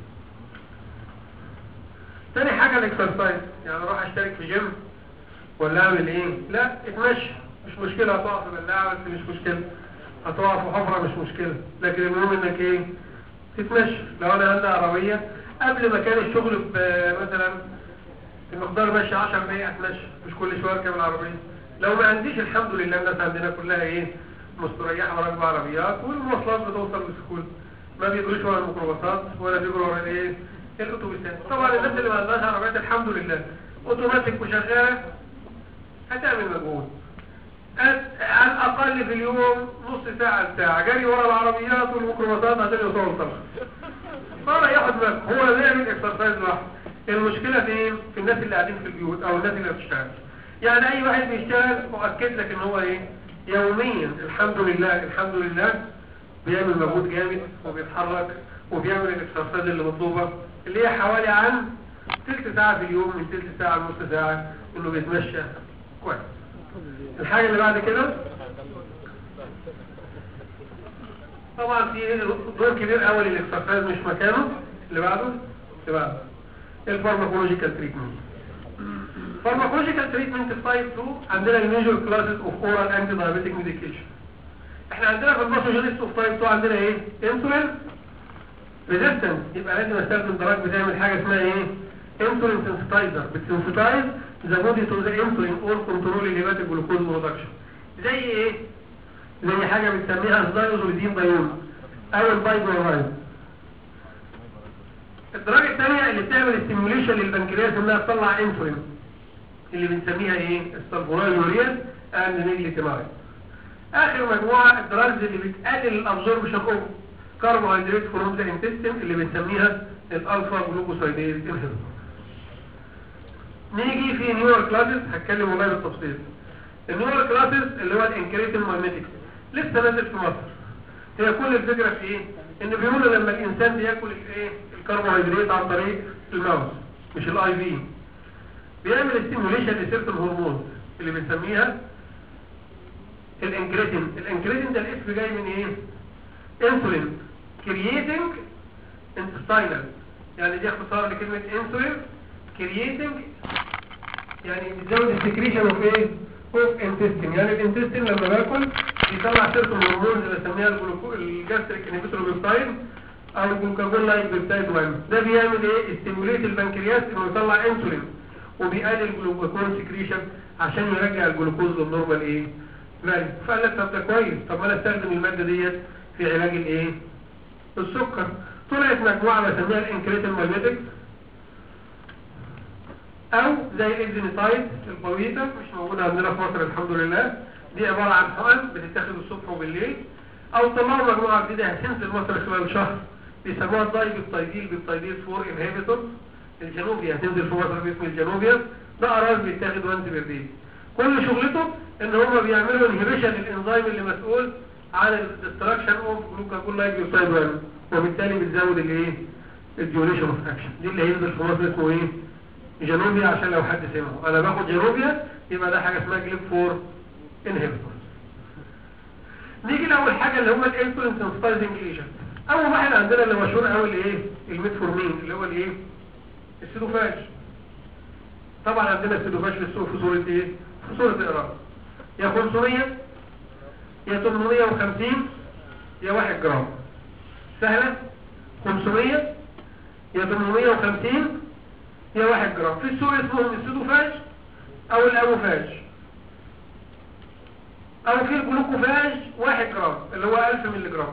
تاني حاجه الاكسرسايز يعني اروح اشترك في جيم ولا اعمل ايه لا اتمشى مش مشكله هتقع في بلاعه بس مش مشكله هتقع في حفره مش مشكله لكن المهم انك ايه تتمشى لو انا عندي عربيه قبل ما كان الشغل مثلا المقدار ماشي 10 دقايق اتمشى مش كل شويه اركب العربيه لو ما عنديش الحمد لله الناس عندنا كلها ايه مستريحه وراكبه عربيات والمواصلات بتوصل بسهوله ما بيجروش ورا الميكروباصات ولا بيجروا ورا الايه الاتوبيسات طبعا الناس اللي ما عندهاش عربيات الحمد لله اوتوماتيك وشغاله هتعمل مجهود على الاقل في اليوم نص ساعه ساعه جري ورا العربيات والميكروباصات عشان يوصلوا الطلب ولا ياخد بالك هو بيعمل اكسرسايز لوحده المشكله فين في الناس اللي قاعدين في البيوت او الناس اللي بتشتغل يعني اي واحد بيشتغل مؤكد لك ان هو ايه يوميا الحمد لله الحمد لله بيعمل مجهود جامد وبيتحرك وبيعمل الاكسرسايز اللي مطلوبه اللي هي حوالي عن تلت ساعه في اليوم من تلت ساعه لنص ساعه انه بيتمشى كويس الحاجه اللي بعد كده طبعا في دور كبير قوي للاكسرسايز مش مكانه اللي بعده اللي بعده الفارماكولوجيكال تريتمنت فارماكولوجيكال تريتمنت في تايب 2 عندنا الميجور كلاسز اوف اورال انتي دايابيتيك ميديكيشن احنا عندنا في الباثوجينيست اوف تايب 2 عندنا ايه انسولين ريزيستنس يبقى لازم استخدم دراج بتعمل حاجه اسمها ايه انسولين سنسيتايزر بتسنسيتايز ذا بودي تو ذا انسولين اور كنترول الهيباتيك جلوكوز برودكشن زي ايه زي حاجه بنسميها الزايوزوليدين دايون او البايبورايز الدرجه الثانيه اللي بتعمل ستيموليشن للبنكرياس انها تطلع انسولين اللي بنسميها ايه السلفونيلوريا اند نيجليتيمايد اخر مجموعه الدراجز اللي بتقلل الابزوربشن اوف كربوهيدرات فروم ذا انتستين اللي بنسميها الالفا جلوكوسايديز انهبيتور نيجي في نيور كلاسز هتكلم والله بالتفصيل النيور كلاسز اللي هو الانكريتين مايميتيك لسه نازل في مصر هي كل الفكره في ايه ان بيقولوا لما الانسان بياكل الايه الكربوهيدرات عن طريق الماوس مش الاي في بيعمل ستيموليشن لسيرتن هرمون اللي بنسميها الانكريتين الانكريتين ده الاسم جاي من ايه انسولين كرييتنج انتستاينال يعني دي اختصار لكلمه انسولين كرييتنج يعني بتزود السكريشن اوف ايه اوف انتستين يعني الانتستين لما باكل بيطلع سيرتون هرمونز اللي بنسميها الجلوكو الجاستريك انهبيتور بيبتايد او الجلوكاجون لايك بيبتايد 1 ده بيعمل ايه استيموليت البنكرياس انه يطلع انسولين وبيقلل الجلوكوز سكريشن عشان يرجع الجلوكوز للنورمال ايه فاليو فقال لك طب ده كويس طب ما انا استخدم الماده ديت في علاج الايه السكر طلعت مجموعه بسميها الانكريتين مايميتكس او زي الاكزينيتايد البويتا مش موجوده عندنا في مصر الحمد لله دي عباره عن حقن بتتاخد الصبح وبالليل او طلعوا مجموعه جديده هتنزل مصر خلال شهر بيسموها الداي بيبتايديل بيبتايديل 4 انهبيتور الجنوبي هتنزل في مصر باسم الجنوبيا ده قرار بيتاخد وانت برديل كل شغلته ان هم بيعملوا انهبيشن للانزيم اللي مسؤول عن الدستراكشن اوف جلوكاجون لايك بيبتايد 1 وبالتالي بتزود الايه الديوريشن اوف اكشن دي اللي هينزل في مصر اسمه ايه جنوبيا عشان لو حد سمعه انا باخد جنوبيا يبقى ده حاجه اسمها جليب 4 انهبيتور نيجي لاول حاجه اللي هم الانسولين سنسيتايزنج ايجنت اول واحد عندنا اللي مشهور قوي اللي ايه الميتفورمين اللي هو الايه السيدوفاج طبعا عندنا السيدوفاج في السوق في صوره ايه في صوره اقراء يا 500 يا 850 يا 1 جرام سهله 500 يا 850 يا 1 جرام في السوق اسمهم السيدوفاج او الاموفاج او في الجلوكوفاج 1 جرام اللي هو 1000 مللي جرام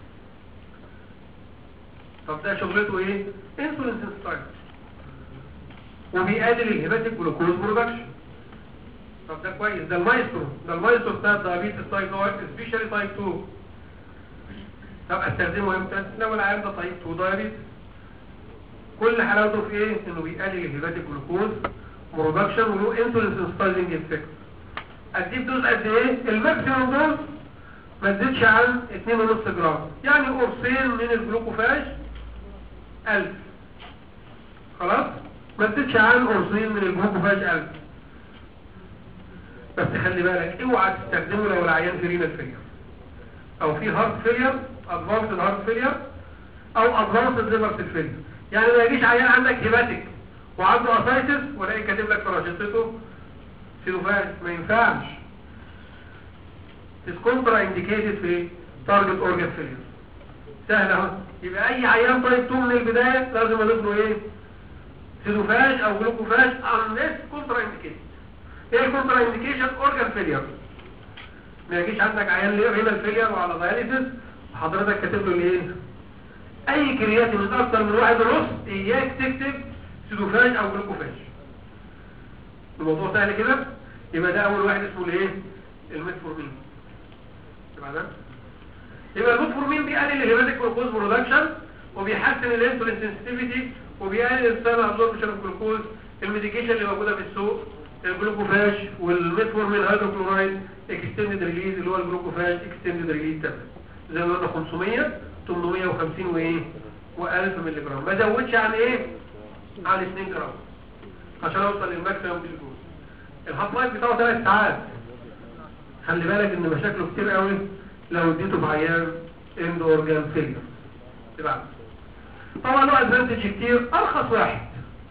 طب ده شغلته ايه انسولين سنسيتايز وبيقلل الهيباتيك جلوكوز برودكشن طب ده كويس ده المايسترو ده المايسترو بتاع الدايابيتس تايب 1 سبيشالي تايب 2 طب استخدمه امتى لو العيان ده تايب 2 دايابيتس كل حلاوته في ايه انه بيقلل الهيباتيك جلوكوز برودكشن وله انسولين سنسيتايزنج افكت اديك دوز قد ايه الماكسيمم دوز ما تزيدش عن 2.5 جرام يعني قرصين من الجلوكوفاج 1000 خلاص ما تزيدش عن قرصين من الجلوكوفاج 1000 بس خلي بالك اوعى تستخدمه لو العيان في رينال فيلير او في هارت فيلير ادفانسد هارت فيلير او ادفانسد ليفر فيلير يعني ما يجيش عيان عندك هيباتيك وعنده اسايتس ولاقي كاتب لك في راشدته سيلوفاج ما ينفعش is contraindicated في target organ failure سهل اهو يبقى اي عيان طيب 2 من البداية لازم اضيف له ايه سيلوفاج او جلوكوفاج unless contraindicated ايه الكونتراينديكيشن organ failure ما يجيش عندك عيان ليه رينال فيلير وعلى داياليسيس وحضرتك كاتب له الايه اي كرياتين اكتر من واحد ونص اياك تكتب سيلوفاج او جلوكوفاج الموضوع سهل كده يبقى ده اول واحد اسمه الايه الميتفورمين يبقى ده يبقى الميتفورمين بيقلل الهيباتيك جلوكوز برودكشن وبيحسن الانسولين سنسيتيفيتي وبيقلل السبب ابزوربشن الجلوكوز الميديكيشن اللي موجوده في السوق الجلوكوفاج والميتفورمين هيدروكلورايد اكستندد ريليز اللي هو الجلوكوفاج اكستندد ريليز تابلت زي ما قلنا 500 850 وايه و1000 مللي جرام ما زودش عن ايه عن 2 جرام عشان اوصل للماكسيمم بالجوز الهاف لايف بتاعه 3 ساعات خلي بالك ان مشاكله كتير قوي لو اديته في عيان اند اورجان فيلير تبعت طبعا له ادفانتج كتير ارخص واحد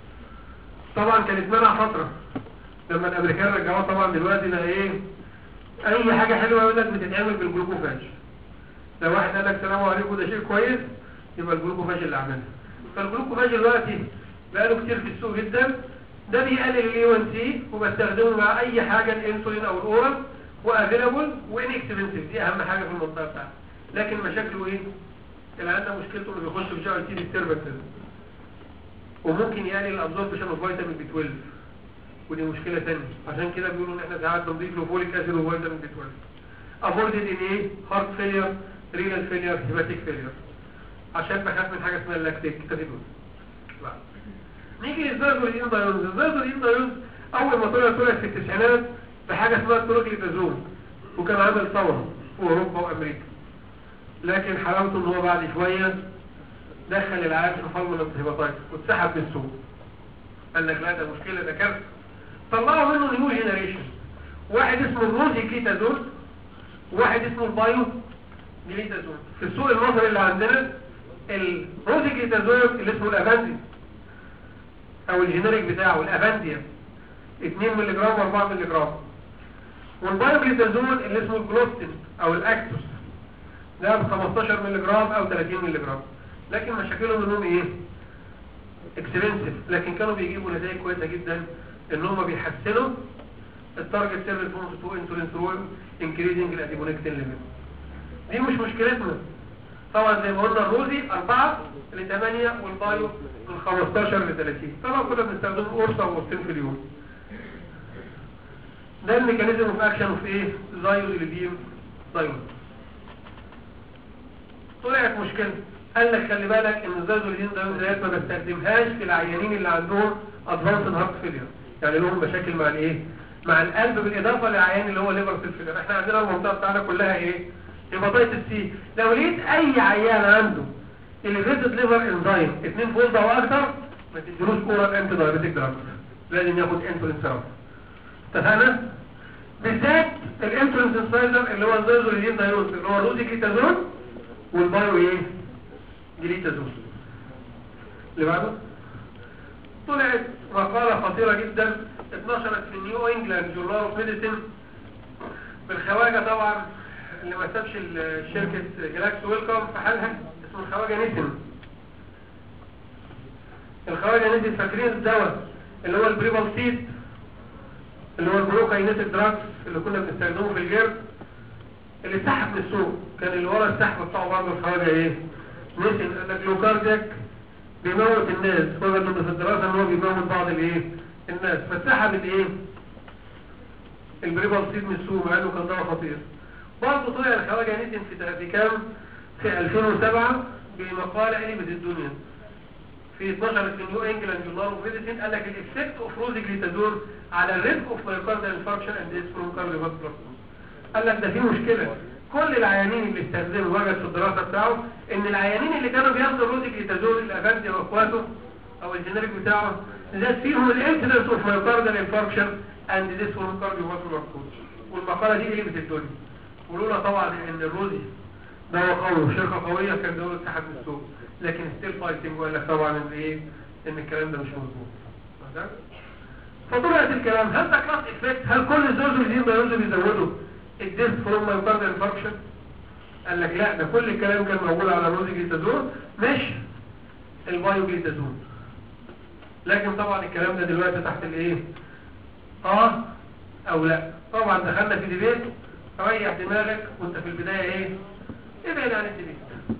طبعا كانت منع فتره لما الامريكان رجعوها طبعا دلوقتي بقى ايه اي حاجه حلوه يقول لك بتتعمل بالجلوكوفاج لو واحد قال لك سلام عليكم ده شيء كويس يبقى الجلوكوفاج اللي عملها فالجلوكوفاج دلوقتي بقاله كتير في السوق جدا ده بيقلل الاي 1 سي وبستخدمه مع اي حاجه الانسولين او الاورال وافيلابل وانكسبنسيف دي اهم حاجه في المنطقه بتاعتي لكن مشاكله ايه اللي عنده مشكلته انه بيخش في شعر تي ديستربنسز وممكن يقلل الابزوربشن اوف فيتامين بي 12 ودي مشكله ثانيه عشان كده بيقولوا ان احنا ساعات بنضيف له فوليك اسيد وفيتامين بي 12 افوردد ان ايه هارت فيلير رينال فيلير هيباتيك فيلير عشان بخاف من حاجه اسمها اللاكتيك اسيدوز نيجي للزازولين دايونز الزازولين دايونز اول ما طلع طلع في التسعينات بحاجه اسمها التروكليتازون وكان عامل ثوره في اوروبا وامريكا لكن حلاوته ان هو بعد شويه دخل العيال في فالمنت هيباتايتس واتسحب من السوق قال لك لا ده مشكله ده كارثه طلعوا منه نيو جينيريشن واحد اسمه الروزي كيتازون وواحد اسمه البايو جليتازون في السوق المصري اللي عندنا الروزي كيتازون اللي اسمه الافاندي او الجينيريك بتاعه الافانديا 2 ملغ و4 ملغ والبايو جليتازون اللي اسمه الجلوستين او الاكتوس ده ب 15 ملغ او 30 ملغ لكن مشاكلهم انهم ايه اكسبنسيف لكن كانوا بيجيبوا نتائج كويسه جدا ان هم بيحسنوا التارجت سيل ريسبونس تو انسولين ثرو انكريزنج الاديبونكتين ليفل دي مش مشكلتنا طبعا زي ما قلنا الروزي 4 ل 8 والبايو من 15 ل 30 طبعا كنا بنستخدم قرصه وقرصين في اليوم ده الميكانيزم اوف اكشن في ايه زايوليديم دايموند طلعت مشكله قال لك خلي بالك ان الزايوليديم دايموند ديت ما بستخدمهاش في العيانين اللي عندهم ادفانسد هارت فيلير يعني لهم مشاكل مع الايه مع القلب بالاضافه للعيان اللي هو ليفر سيل فيلير احنا عندنا المنطقه بتاعنا كلها ايه هيباتيتس سي لو لقيت اي عيان عنده الفيتد ليفر انزيم 2 فولت او اكتر ما تديلوش اورال انتي دايريتيك دراج لازم ياخد انسولين سيراب اتفقنا بالذات الانسولين سنسايزر اللي هو الزازولين دايروز اللي هو الروزي كيتازون والبايو ايه جليتازون اللي بعده طلعت مقالة خطيرة جدا اتنشرت في نيو انجلاند جورنال اوف ميديسين بالخواجة طبعا اللي ما سابش ال- شركة جلاكس ويلكم في حالها اسمه الخواجة نيسن الخواجة نيسن فاكرين الدواء اللي هو البريبالسيد اللي هو البروكاينيتك دراجز اللي كنا بنستخدمه في الجرد اللي سحب من السوق كان اللي ورا السحب بتاعه برضه الخواجة ايه نيسن قال لك لو كاردياك بيموت الناس وجد انه في الدراسة ان هو بيموت بعض الايه الناس فاتسحب الايه البريبالسيد من السوق مع انه كان دواء خطير برضه طلع الخواجة نيسن في في كام في 2007 بمقالة قلبت الدنيا في 12 في نيو انجلاند جورنال اوف ميديسين قال لك الاكسبت اوف روزيجليتازون على الريسك اوف مايوكاردال انفاركشن اند ديس فروم كارديوفاسكولار قال لك ده في مشكله كل العيانين اللي استخدموا وجد في الدراسه بتاعه ان العيانين اللي كانوا بياخدوا الروزيجليتازون الافانتي واخواته او الجينيريك بتاعه زاد فيهم الانسيدنس اوف مايوكاردال انفاركشن اند ديس فروم كارديوفاسكولار والمقاله دي قلبت الدنيا ولولا طبعا ان الروزي دواء قوي وشركة قوية كان دول اتحد من السوق لكن ستيل فايتنج وقال لك طبعا ان ايه ان الكلام ده مش مظبوط واخد؟ فطلعت الكلام هل ده كلاس افكت هل كل الزوجين بيوزوا بيزودوا الديس فروم مايوكاردال انفاركشن قال لك لا ده كل الكلام كان موجود على الروزي جليتازون مش البايو جليتازون لكن طبعا الكلام ده دلوقتي تحت الايه اه او لا طبعا دخلنا في ديبيت ريح دماغك وانت في البداية ايه ابعد عن الديبيت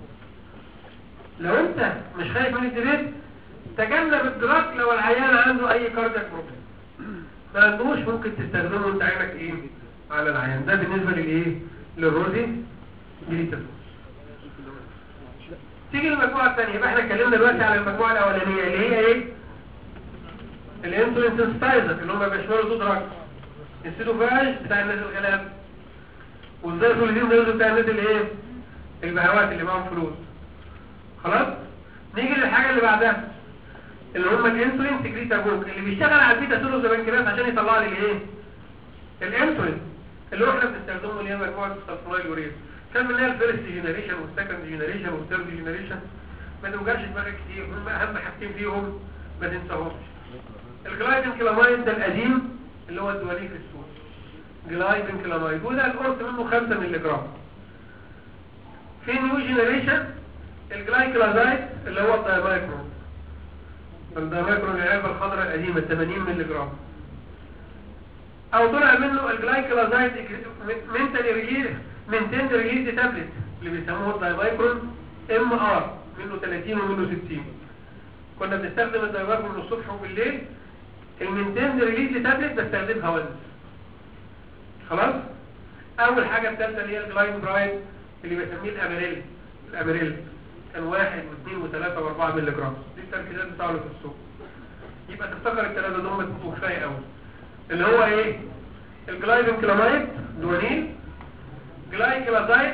لو انت مش خايف من الديبيت تجنب الدراج لو العيان عنده اي كاردياك بروبلم ما عندوش ممكن تستخدمه وانت عينك ايه على العيان ده بالنسبة للايه للروزي جليتازون تيجي المجموعة الثانية يبقى احنا اتكلمنا دلوقتي على المجموعة الأولانية اللي هي ايه الانسولين سنسيتايزر اللي هم بيشملوا تو دراج السيلوفاج بتاع الناس الغلاب والزيتوليزين ده بتاع الناس اللي ايه البهوات اللي معاهم فلوس خلاص نيجي للحاجة اللي بعدها اللي هم الانسولين سكريتاجوك اللي بيشتغل على البيتا سيلوز بنكرياس عشان يطلع لي الايه الانسولين اللي هو احنا بنستخدمه اللي هي مجموعه السلفونيل يوريا كان منها الفيرست جينيريشن والسكند جينيريشن والثيرد جينيريشن ما توجعش دماغك كتير هم اهم حاجتين فيهم ما تنساهمش الجلايدين كلامايد ده القديم اللي هو الدواليه في السوق جلايدين كلامايد وده القرص منه 5 مللي جرام في نيو جينيريشن الجلايكلازايد اللي هو الدايمايكرون الدايمايكرون العلبه الخضراء القديمه 80 مللي جرام او طلع منه الجلايكلازايد منتال ريليز منتند ريليز تابلت اللي بيسموه الدايمايكرون ام ار منه 30 ومنه 60 كنا بنستخدم الدايمايكرون الصبح وبالليل المنتند ريليز تابلت بستخدمها ونس خلاص اول حاجه الثالثه اللي هي الجلاين برايد اللي بسميه الاميريل الاميريل كان واحد واثنين وثلاثة واربعة مللي جرام دي التركيزات بتاعه اللي في السوق يبقى تفتكر الثلاثة دول تبقوا كفاية قوي اللي هو ايه الجلايدين كلامايد دوانين جلايكلازايد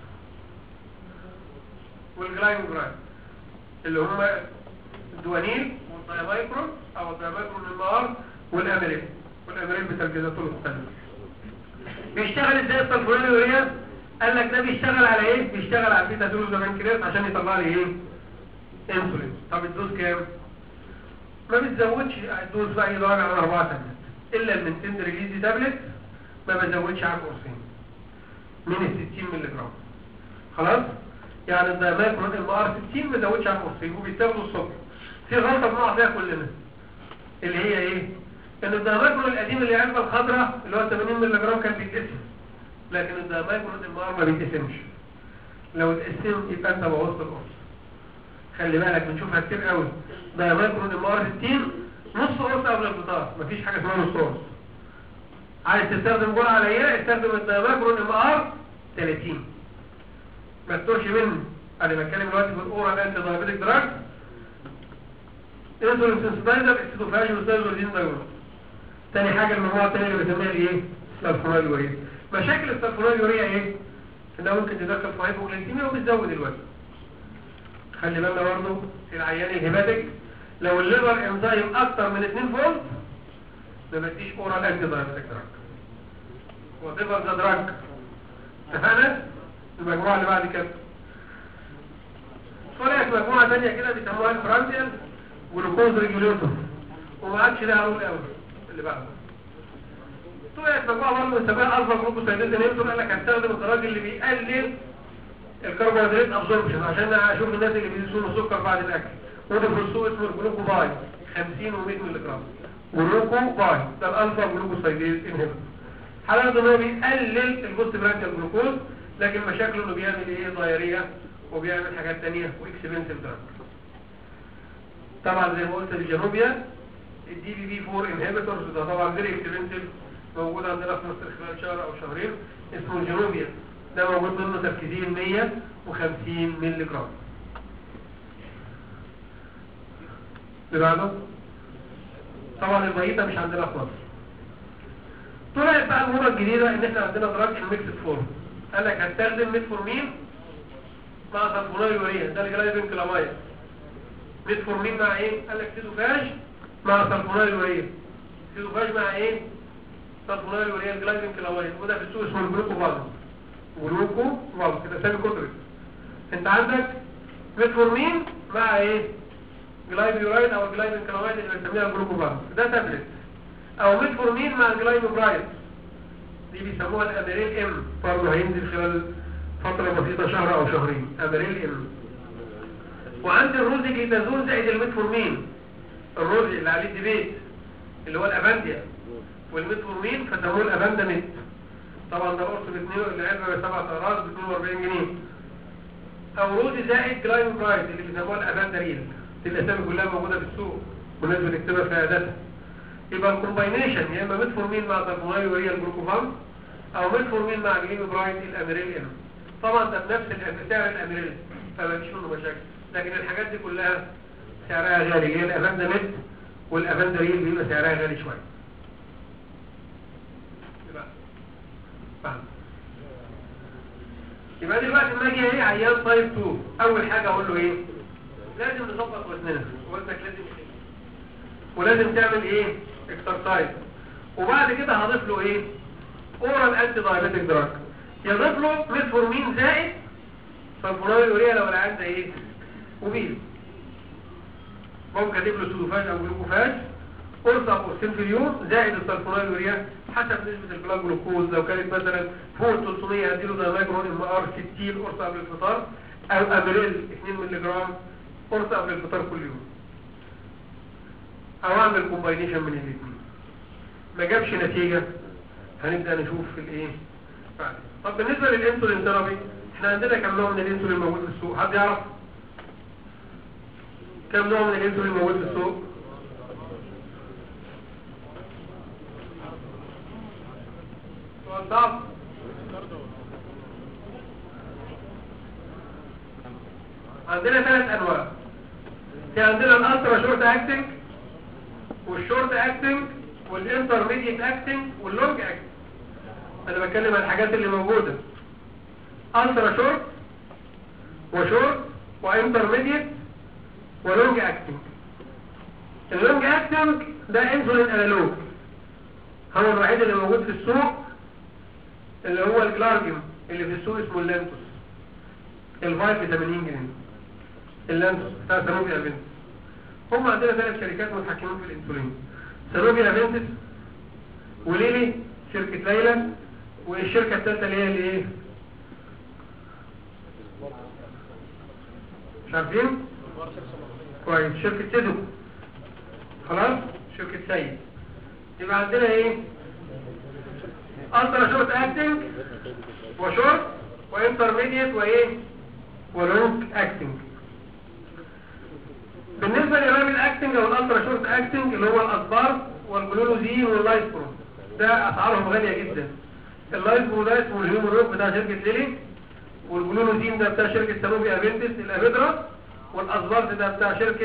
والجلايدين برايد اللي هم الدوانين والدايمايكرون او الدايمايكرون المار والاميريل والاميريل بتركيزاته المختلفة بيشتغل ازاي السلفونيل يوريا قال لك ده بيشتغل على ايه بيشتغل على البيتا سيلوز بنكرياس عشان يطلع لي ايه انسولين طب الدوز كام ما بتزودش الدوز في اي درجه على 4 سنوات الا المنتند ريليز تابلت ما بزودش عن قرصين من ال 60 مللي جرام خلاص يعني الدايمايكرون ام ار 60 ما بزودش عن قرصين وبيتاخدوا الصبح في غلطه بنقع فيها كلنا اللي هي ايه ان الدايمايكرون القديم اللي علبه الخضراء اللي هو 80 مللي جرام كان بيتقسم لكن الدايمايكرون ام ما بيتقسمش لو اتقسم يبقى انت بوظت القرص خلي بالك بنشوفها كتير قوي دايمايكرون ام ار 60 نص قرص قبل الفطار مفيش حاجه اسمها نص قرص عايز تستخدم جرعه قليله استخدم الدايمايكرون ام ار 30 ما تتوهش مني انا بتكلم دلوقتي في الاورال انتي دايابيتيك دراج انسولين سنسيتايزر اكسيدوفاج وستايزولين دايوريز تاني حاجه المجموعه الثانيه اللي بنسميها الايه السلفونيل يوريا مشاكل السلفونيل يوريا ايه انها ممكن تدخل في هايبوغليكيميا وبتزود الوزن خلي بالنا برضه العيان الهيباتيك لو الليفر انزيم اكتر من 2 فولت ما بديش اورال انتي دايابيتيك دراج وتفر ذا دراج اتفقنا المجموعه اللي بعد كده طلعت مجموعه ثانيه كده بيسموها الفرانسيال جلوكوز ريجوليتور وما عادش لها رول قوي اللي بعده طلعت مجموعه برضه بنسميها الفا جلوكوسايديز انهبيتور قال لك هستخدم الدراج اللي بيقلل الكربوهيدرات ابزوربشن عشان اشوف الناس اللي بينسوا سكر بعد الاكل وده في السوق اسمه الجلوكوباي 50 و100 مللي جرام جلوكوباي ده الالفا جلوكوسايديز انهبيتور حلاوته ان هو بيقلل البوست برانديال جلوكوز لكن مشاكله انه بيعمل ايه ضايريه وبيعمل حاجات ثانيه واكسبنسيف دراج طبعا زي ما قلت الجنوبيا الدي بي بي 4 انهبيتورز ده طبعا فيري اكسبنسيف موجود عندنا في مصر خلال شهر او شهرين اسمه الجنوبيا ده موجود منه تركيزين 150 مللي جرام اللي بعده طبعا البيضة مش عندنا في مصر طلعت بقى الموضة الجديدة ان احنا عندنا دراج الميكس فورم قال لك هستخدم ميتفورمين مع سلفونيل يوريا ده الجلايبين كلامايد ميتفورمين مع ايه قال لك سيدوفاج مع سلفونيل يوريا سيدوفاج مع ايه سلفونيل يوريا الجلايبين كلامايد وده في السوق اسمه الجلوكوفالو جلوكو فالو كده سامي كتري انت عندك ميتفورمين مع ايه جلايبيورايد او جلايبين كلامايد اللي بنسميها الجلوكو فالو ده تابلت او ميتفورمين مع الجلايبوبرايد دي بيسموها الاميريل ام برضه هينزل خلال فترة بسيطة شهر او شهرين اميريل ام وعند الروزي جيتازون زائد الميتفورمين الروزي اللي عليه ديبيت اللي هو الابانديا والميتفورمين فسموه الابانداميت طبعا ده قرص باثنين العلبة بسبع طيارات ب 42 جنيه او روزي زائد جلايبوبرايد اللي بيسموها الابانداريل دي الاسامي كلها موجودة في السوق والناس بتكتبها في عياداتها يبقى الكومباينيشن يا اما ميتفورمين مع ترموناي وهي الجلوكوفان او ميتفورمين مع جليبوبرايد الاميريل ام طبعا ده بنفس سعر الاميريل فما فيش منه مشاكل لكن الحاجات دي كلها سعرها غالي هي الافانداميد والافاندريل بيبقى سعرها غالي شويه يبقى فهم يبقى دلوقتي لما اجي ايه عيان تايب 2 اول حاجه اقول له ايه لازم نظبط وزننا وزنك لازم يخف. ولازم تعمل ايه اكسرسايز وبعد كده هضيف له ايه اورال انتي دايابيتك دراج يضيف له ميتفورمين زائد سلفونيل يوريا لو العيان ده ايه وبيل ممكن اجيب له سودوفاج او جلوكوفاج قرص او قرصين في اليوم زائد السلفونيل يوريا حسب نسبة البلاك جلوكوز لو كانت مثلا فوق 300 هديله دايماجرون ام ار 60 قرص قبل الفطار او ابريل 2 مللي جرام قرص قبل الفطار كل يوم او اعمل كومباينيشن من الاثنين ما جابش نتيجة هنبدأ نشوف في الايه بعد طب بالنسبة للانسولين ثيرابي احنا عندنا كم نوع من الانسولين موجود في السوق حد يعرف كم نوع من الانسولين موجود في السوق سؤال صعب عندنا ثلاث انواع في عندنا الالترا شورت اكتنج والشورت اكتنج والانترميديت اكتنج واللونج اكتنج انا بتكلم عن الحاجات اللي موجوده الترا شورت وشورت وانترميديت ولونج اكتنج اللونج اكتنج ده انسولين انالوج هو الوحيد اللي موجود في السوق اللي هو الجلارجيوم اللي في السوق اسمه اللانتوس الفايف ب 80 جنيه اللانتوس بتاع سانوبي افنتس هم عندنا ثلاث شركات متحكمين في الانسولين سانوبي افنتس وليلي شركة ليلى والشركة الثالثة اللي هي اللي ايه مش عارفين كويس شركة سيدو خلاص شركة سيد يبقى عندنا ايه الترا شورت اكتنج وشورت وانترميديت وايه ولونج اكتنج بالنسبة للرامي الاكتنج او الالترا شورت اكتنج اللي هو الاصبار والجلولوزين واللايسبرو ده اسعارهم غالية جدا اللايسبرو ده اسمه الهيومروك بتاع شركة ليلي والجلولوزين ده بتاع شركة سانوبي افنتس الافيدرا والاصبار ده بتاع شركة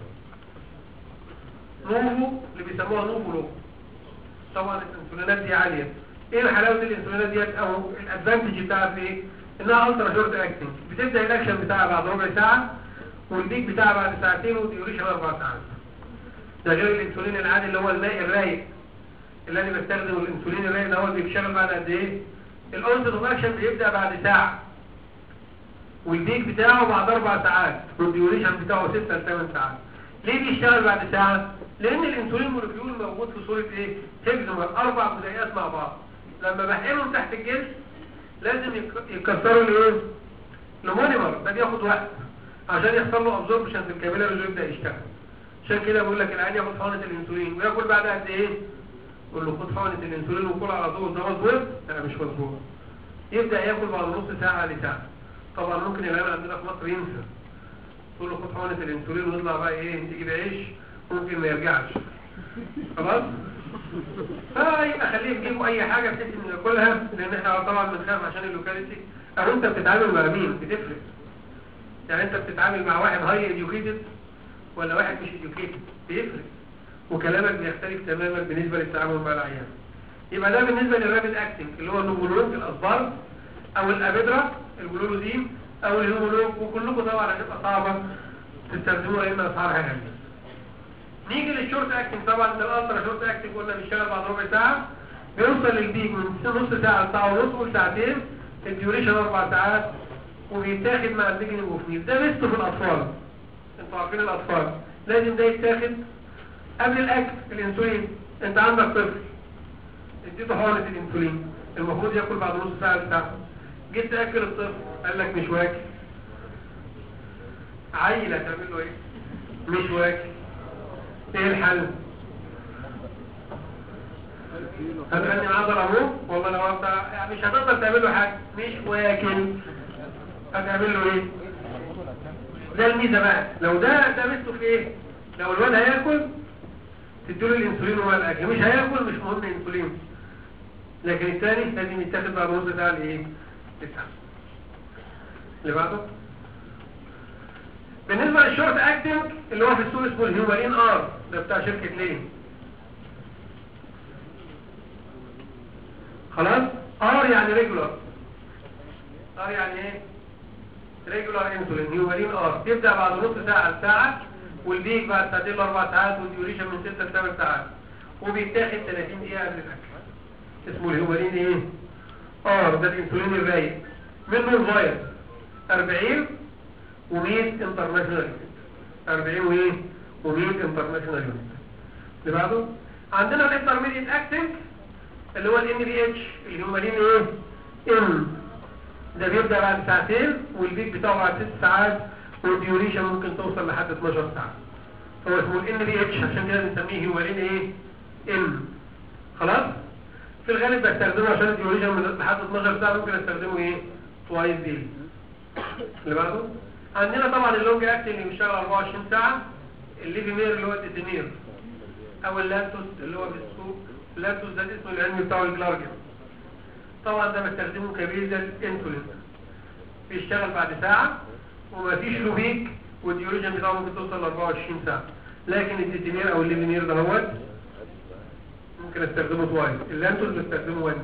نوفو اللي بيسموها نوفو لو طبعا الانسولينات دي عالية ايه حلاوة الانسولينات ديت او الادفانتج بتاعها في ايه انها الترا شورت اكتنج بتبدا الاكشن بتاعها بعد ربع ساعة والبيك بتاعها بعد ساعتين والديوريشن اربع ساعات ده غير الانسولين العادي اللي هو الماء الرايق اللي انا بستخدمه الانسولين الرايق ده هو اللي بيشتغل بعد قد ايه الاونست اوف اكشن بيبدا بعد ساعة والبيك بتاعه بعد اربع ساعات والديوريشن بتاعه 6 ل 8 ساعات ليه بيشتغل بعد ساعة لان الانسولين مولكيول موجود في صورة ايه هيكزومر اربع جزيئات مع بعض لما بحقنهم تحت الجلد لازم يك- يكسروا الايه المونيمر ده بياخد وقت عشان يحصل له ابزوربشن في الكابيلاري اللي يبدا يشتغل عشان كده بقول لك العيان ياخد حقنه الانسولين وياكل بعد قد ايه قول له خد حقنه الانسولين وكل على طول ده مظبوط لا مش مظبوط يبدا ياكل بعد نص ساعه لساعه طبعا ممكن العيان عندنا في مصر ينسى تقول له خد حقنه الانسولين ويطلع بقى ايه تيجي بعيش ممكن ما يرجعش خلاص فيبقى خليه في جيبه اي حاجه بحيث انه ياكلها لان احنا طبعا بنخاف عشان اللوكاليتي او انت بتتعامل مع مين بتفرق يعني انت بتتعامل مع واحد هاي اديوكيتد ولا واحد مش اديوكيتد بيفرق وكلامك بيختلف تماما بالنسبه للتعامل مع العيان يبقى ده بالنسبه للرابid اكتنج اللي هو النوبولوج الاصبار او الابيدرا الجلولوزين او الهيمولوج وكلكم طبعا هتبقى صعبه تستخدموها لان اسعارها غاليه نيجي للشورت اكتنج طبعا ده الالترا شورت اكتنج قلنا بيشتغل بعد ربع ساعه بيوصل للبيك من نص ساعه لساعه ونص قول ساعتين الديوريشن اربع ساعات وبيتاخد مع البيجنج وفنيل ده ميزته في الاطفال انتوا عارفين الاطفال لازم ده يتاخد قبل الاكل الانسولين انت عندك طفل اديته حقنه الانسولين المفروض ياكل بعد نص ساعه لساعه جيت تاكل الطفل قال لك مش واكل عيل هتعمل له ايه مش واكل ايه الحل هتغني معاه ضربوه والله لو انت يعني مش هتقدر تعمل له حاجه مش واكل هتعمل له ايه ده الميزه بقى لو ده ده ميزته في ايه لو الواد هياكل تديله الانسولين وهو الاكل مش هياكل مش مهم الانسولين لكن الثاني لازم يتاخد بعد نص ساعه لايه لساعه اللي بعده بالنسبة للشورت اكتنج اللي هو في السوق اسمه الهيومالين ار ده بتاع شركة لين خلاص ار يعني ريجولار ار يعني ايه ريجولار انسولين هيومالين ار تبدأ بعد نص ساعة لساعة والبيك بعد ساعتين لاربع ساعات والديوريشن من 6 ل 8 ساعات وبيتاخد 30 دقيقة قبل الاكل اسمه الهيومالين ايه ار ده الانسولين الرايق منه الفاير 40 و100 انترناشونال 40 وايه و100 انترناشونال يونت اللي بعده عندنا الانترميديت اكتنج اللي هو الان بي اتش الهيومالين ايه ام ده بيبدا بعد ساعتين والبيك بتاعه بعد 6 ساعات والديوريشن ممكن توصل لحد 12 ساعه هو اسمه الان بي اتش عشان كده بنسميه هيومالين ايه ام خلاص في الغالب بستخدمه عشان الديوريشن من لحد 12 ساعه ممكن استخدمه ايه توايس ديلي اللي بعده عندنا طبعا اللونج اكتنج اللي بيشتغل 24 ساعه الليفيمير اللي هو الديتيمير او اللاتوس اللي هو في السوق اللاتوس ده اسمه العلمي بتاعه الجلارجين طبعا ده بستخدمه كبيزل انسولين بيشتغل بعد ساعه ومفيش له بيك والديوريشن بتاعه ممكن توصل ل 24 ساعه لكن الديتيمير او الليفيمير ده هو ممكن استخدمه توايس اللانتوس بستخدمه وانس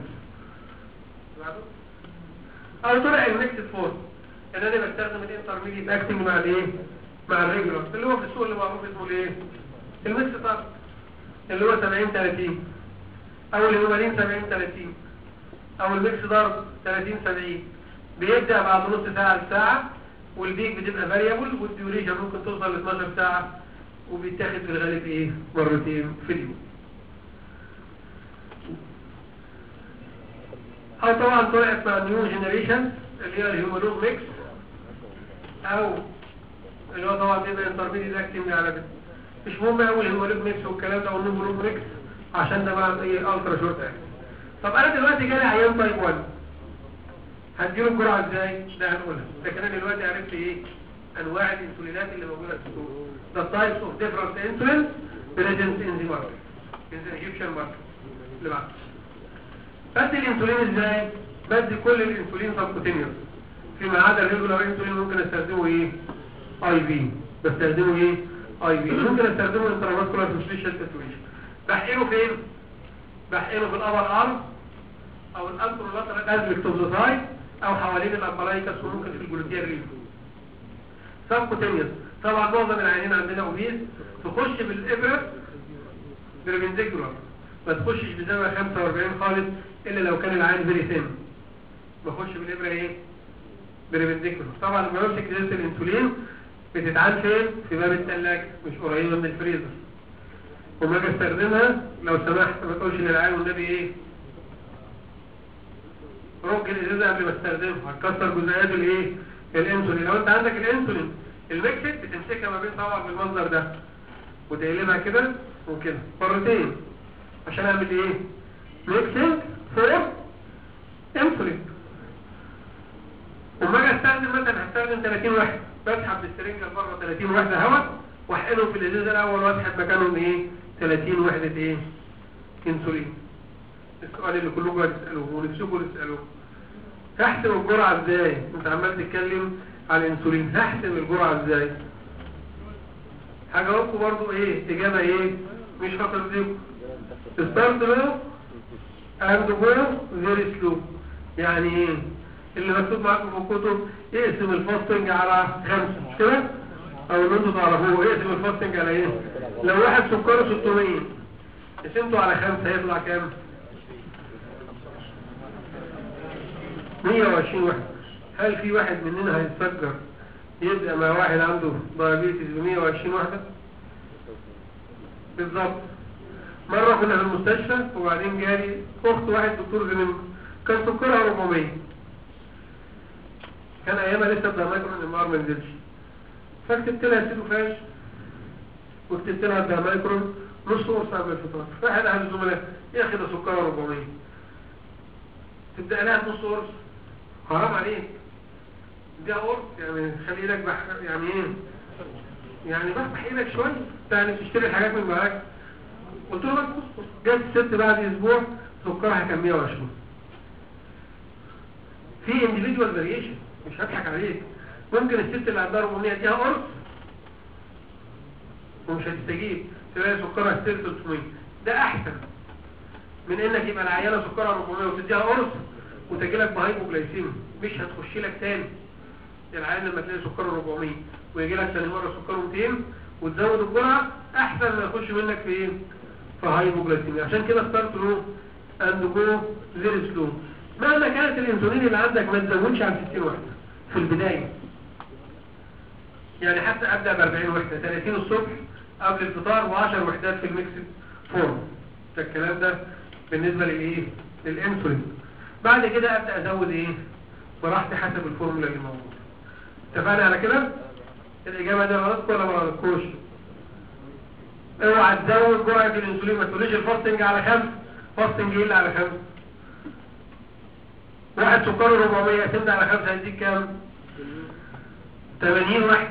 او طرق الميكس فورم ان انا بستخدم الانترميديت اكتنج مع الايه مع الريجولار اللي هو في السوق اللي معروف اسمه الايه الميكس طرق اللي هو 70 30 او الهيومالين 70 30 او الميكس ضرب 30 70 بيبدا بعد نص ساعه لساعه والبيك بتبقى فاريبل والديوريشن ممكن توصل ل 12 ساعه وبيتاخد في الغالب ايه مرتين في اليوم او طبعا طلعت مع نيو جنريشن اللي هي الهيومانوم ميكس او اللي هو طبعا بيبقى انترميديت اكتنج على كده مش مهم قوي الهيومانوم ميكس والكلام ده والنيومانوم ميكس عشان ده بقى ايه الترا شورت اكتنج طب انا دلوقتي جالي عيان تايب 1 هديله الجرعه ازاي ده هنقولها لكن انا دلوقتي عرفت ايه انواع الانسولينات اللي موجوده في السوق the types of different insulin present in the market in the Egyptian market اللي بعد بدي الانسولين ازاي بدي كل الانسولين سبكوتينيوس فيما عدا الريجولار انسولين ممكن استخدمه ايه اي في بستخدمه ايه اي في ممكن استخدمه انترافاسكولار سبيشال سيتويشن بحقنه فين بحقنه في الابر ارم او الانترولاترال ادفكتوزوسايد او حوالين الامبلايكس وممكن في الجلوتيال ريف سبكوتينيوس طبعا معظم العيانين عندنا اوبيز تخش بالابره بربنديكولار ما تخشش بزاويه 45 خالص الا لو كان العين فيري ثين بخش بالابره ايه بربنديكولار طبعا لما بمسك ازازه الانسولين بتتعان فين في باب الثلاجه مش قريبه من الفريزر وما اجي استخدمها لو سمحت ما تقولش للعين والنبي ايه رج الازازه قبل ما استخدمها هتكسر جزيئات الايه الانسولين لو انت عندك الانسولين الميكسد بتمسكها ما بين صوابعك بالمنظر ده وتقلبها كده وكده مرتين عشان اعمل ايه ميكسنج فور انسولين وما اجي استخدم مثلا هستخدم 30 واحد بسحب بالسرنجه بره 30 وحده هواء واحقنهم في الازازه الاول واسحب مكانهم ايه 30 وحده ايه انسولين السؤال اللي كلكم هتسالوه ونفسكم تسالوه هحسب الجرعه ازاي انت عمال تتكلم على الانسولين هحسب الجرعه ازاي هجاوبكم برضو ايه اجابه ايه مش هترضيكم ستارت لو اند جو فيري سلو يعني ايه اللي مكتوب معاكم في الكتب اقسم الفاستنج على خمسة مش كده او ان انتوا تعرفوه اقسم الفاستنج على ايه لو واحد سكره 600 قسمته على خمسة هيطلع كام 120 واحد هل في واحد مننا هيتفجر يبدأ مع واحد عنده دايابيتس ب 120 واحدة بالظبط مرة كنا في المستشفى وبعدين جالي اخت واحد دكتور زميل كان سكرها 400 كان ايامها لسه الدمايكرون النهار ما نزلش فكتبت لها سيلوفاش وكتبت لها الدمايكرون نص قرص قبل الفطار فاحد اهل الزملاء يا اخي ده سكرها 400 تبدأ لها بنص قرص حرام عليك دي قرص يعني خلي ايدك بح... يعني ايه يعني بفتح ايدك شويه يعني تشتري الحاجات من معاك قلت له بس بص جت الست بعد اسبوع سكرها كان 120 في individual variation مش هضحك عليك ممكن الست اللي عندها 400 اديها قرص ومش هتستجيب تلاقي سكرها ستيل 300 ده احسن من انك يبقى العيانه سكرها 400 وتديها قرص وتجيلك بهايبوجلايسيميا مش هتخش لك تاني العيان لما تلاقي سكره 400 ويجي لك ثاني مره سكره 200 وتزود الجرعه احسن ما يخش منك في ايه في هايبوجلايسيميا عشان كده ستارت لو اند جو فيري سلو مهما كانت الانسولين اللي عندك ما تزودش عن 60 وحده في البدايه يعني حتى ابدا ب 40 وحده 30 الصبح قبل الفطار و10 وحدات في الميكس فورم ده الكلام ده بالنسبه للايه للانسولين بعد كده ابدا ازود ايه براحتي حسب الفورمولا اللي موجوده اتفقنا على كده الاجابه دي غلط ولا ما غلطكوش اوعى تزود جرعه الانسولين ما تقوليش الفاستنج على خمس فاستنج ايه اللي على خمس واحد سكره 400 تبدا على خمسه هيديك كام 80 واحده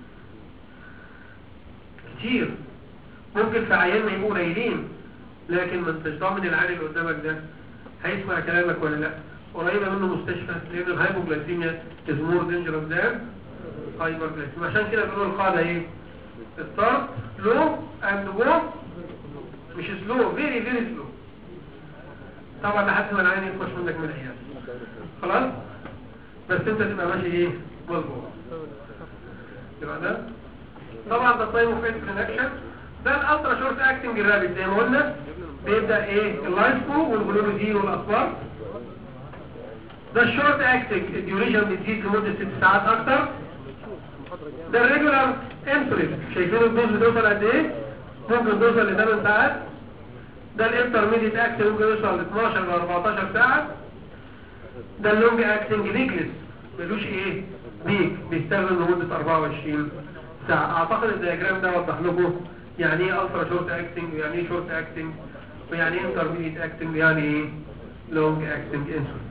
كتير ممكن في عيان ما يبقوا قليلين لكن ما انتش ضامن العالي اللي قدامك ده هيسمع كلامك ولا لا قريبه منه مستشفى لان الهايبوجلايسيميا از مور دينجرس ذان هايبرجلايسيميا عشان كده بيقولوا القاعده ايه ستارت لو اند جو مش سلو فيري فيري سلو طبعا لحد ما العين يخش منك من العيال خلاص بس انت تبقى ماشي ايه مظبوط يبقى ده طبعا ده تايم اوف انترنكشن ده الالترا شورت اكتنج الرابد زي ما قلنا بيبدا ايه اللايسكو والجلوروزين والاصفار ده الشورت اكتنج الديوريشن بتزيد لمده 6 ساعات اكتر ده الريجولار انسولين شايفين الدوز بتوصل قد ايه ممكن توصل ل 8 ساعات ده الانترميديت اكتنج ممكن يوصل ل 12 ل 14 ساعه ده اللونج اكتنج ليكلس ملوش ايه بيك بيستخدم لمده 24 ساعه اعتقد الدياجرام ده وضح لكم يعني ايه الترا شورت اكتنج ويعني ايه شورت اكتنج ويعني ايه انترميديت اكتنج ويعني ايه لونج اكتنج انسولين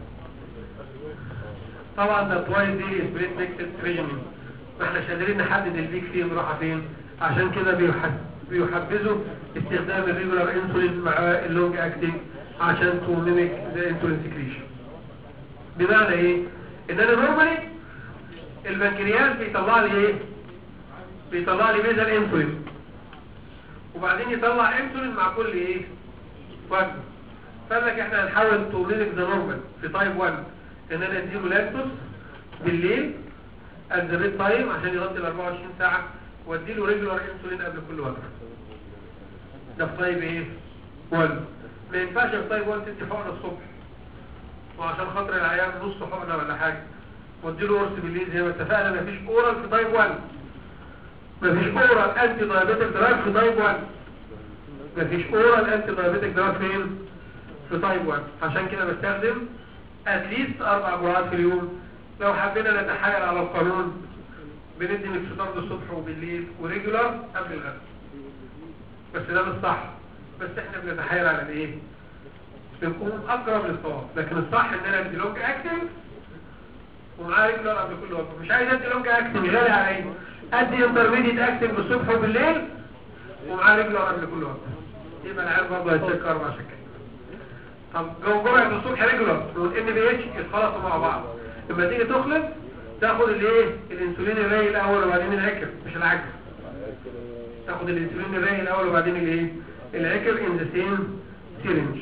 طبعا ده توايس ديلي سبريت ميكسد ريجيمين ما احناش قادرين نحدد البيك فين رايحه فين عشان كده بيحب بيحبذوا استخدام الريجولار انسولين مع اللونج اكتنج عشان تو ميميك ذا انسولين سكريشن بمعنى ايه ان انا نورمالي البنكرياس بيطلع لي ايه بيطلع لي بيزل انسولين وبعدين يطلع انسولين مع كل ايه وجبه فقال لك احنا هنحاول تو ميميك ذا نورمال في تايب 1 ان انا اديله لاكتوس بالليل at the bed time عشان يغطي ال 24 ساعة واديله ريجولار انسولين قبل كل وجبة ده في طيب ايه 1 ما ينفعش في طيب 1 تدي حقنة الصبح وعشان خاطر العيان نص حقنة ولا حاجة واديله قرص بالليل زي ما اتفقنا مفيش اورال في طيب 1 مفيش اورال انتي دايابيتك دراج في طيب 1 مفيش اورال انتي دايابيتك دراج فين في طيب 1 عشان كده بستخدم اتليست اربع جرعات في اليوم لو حبينا نتحايل على القانون بندي مكسدار الصبح وبالليل وريجولار قبل الغداء بس ده مش صح بس احنا بنتحايل على الايه بنكون اقرب للصواب لكن الصح ان انا ادي لونج اكتنج ومعاه ريجولار قبل كل وجبه مش عايز ادي لونج اكتنج غالي عليا ادي انترميديت اكتنج الصبح وبالليل ومعاه ريجولار قبل كل وجبه يبقى العيال برضه هيتشيك اربع شكل طب لو جرعه الصبح ريجولار والان بي اتش يتخلطوا مع بعض لما تيجي تخلط تاخد الايه الانسولين الراي الاول وبعدين العكر مش العكس تاخد الانسولين الراي الاول وبعدين الايه العكر ان ذا سيم سيرنج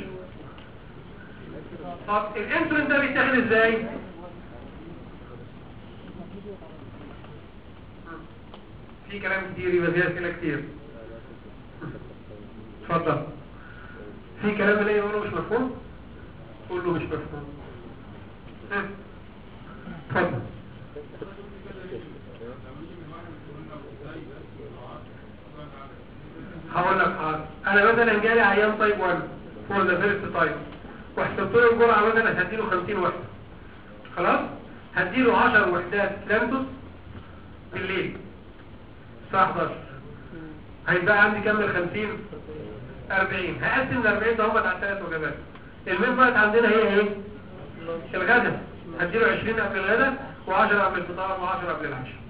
طب الانسولين ده بيتاخد ازاي في كلام كتير يبقى فيها اسئله كتير اتفضل في كلام اللي يقوله مش مفهوم قول له مش مفهوم ها اتفضل هقول لك حاضر انا مثلا جالي عيان تايب 1 فور ذا فيرست تايب وحسبت له الجرعه مثلا هديله 50 وحده خلاص هديله 10 وحدات لانتوس بالليل الساعه 11 هيبقى عندي كام ال 50 40 هقسم ال 40 ده هم على ثلاث وجبات المين بقت عندنا هي ايه الغدا هديله 20 قبل الغدا و10 قبل الفطار و10 قبل العشاء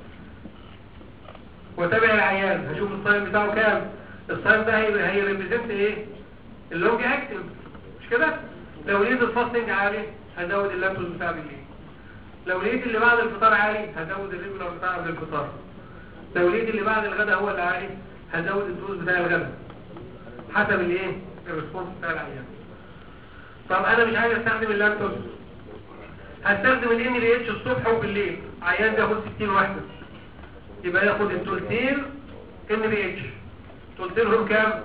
وتابع العيان هشوف الصايم بتاعه كام الصايم ده هي هي ريبريزنت ايه اللونج اكتف مش كده لو لقيت الفاستنج عالي هزود اللابتوس بتاع بالليل لو لقيت اللي بعد الفطار عالي هزود الريجولار بتاع قبل الفطار لو لقيت اللي بعد الغداء هو اللي عالي هزود الدوز بتاع الغداء حسب الايه الريسبونس بتاع العيان طب انا مش عايز استخدم اللاكتوز هستخدم ال ان بي اتش الصبح وبالليل عيان بياخد 60 واحده يبقى ياخد التولتين ان بي اتش تولتينهم كام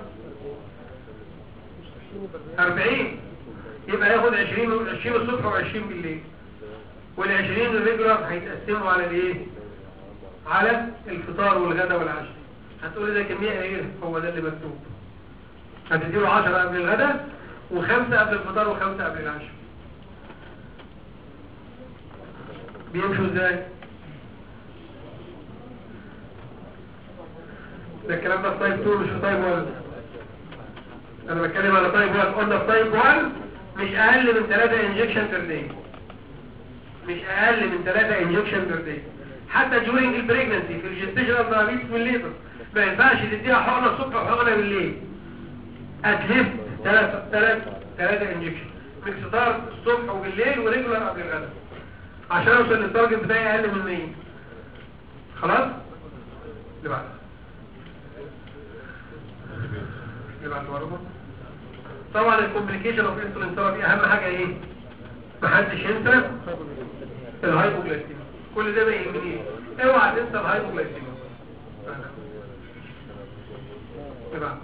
40 يبقى ياخد 20 20 الصبح و20 بالليل وال20 الريجولار هيتقسموا على الايه على الفطار والغداء والعشاء هتقولي ده كميه قليله هو ده اللي مكتوب هتديله 10 قبل الغداء وخمسة قبل الفطار وخمسة قبل العشاء بيمشوا ازاي ده الكلام ده في تايب 2 مش في تايب 1 انا بتكلم على تايب 1 قلنا في تايب 1 مش اقل من 3 انجكشن بير داي مش اقل من 3 انجكشن بير داي حتى during البريجنسي في الجستيشنال دايابيتس والليبر ما ينفعش تديها حقنه الصبح وحقنه بالليل اتليست 3 3 3 انجكشن ميكستار الصبح وبالليل وريجولار قبل الغداء عشان اوصل للتارجت بتاعي اقل من 100 خلاص اللي بعده اللي بعده برضه طبعا الكومبليكيشن اوف انسولين ثيرابي اهم حاجه ايه محدش ينسى الهايبوجلايسيميا كل ده ما يهمنيش اوعى تنسى الهايبوجلايسيميا اللي بعده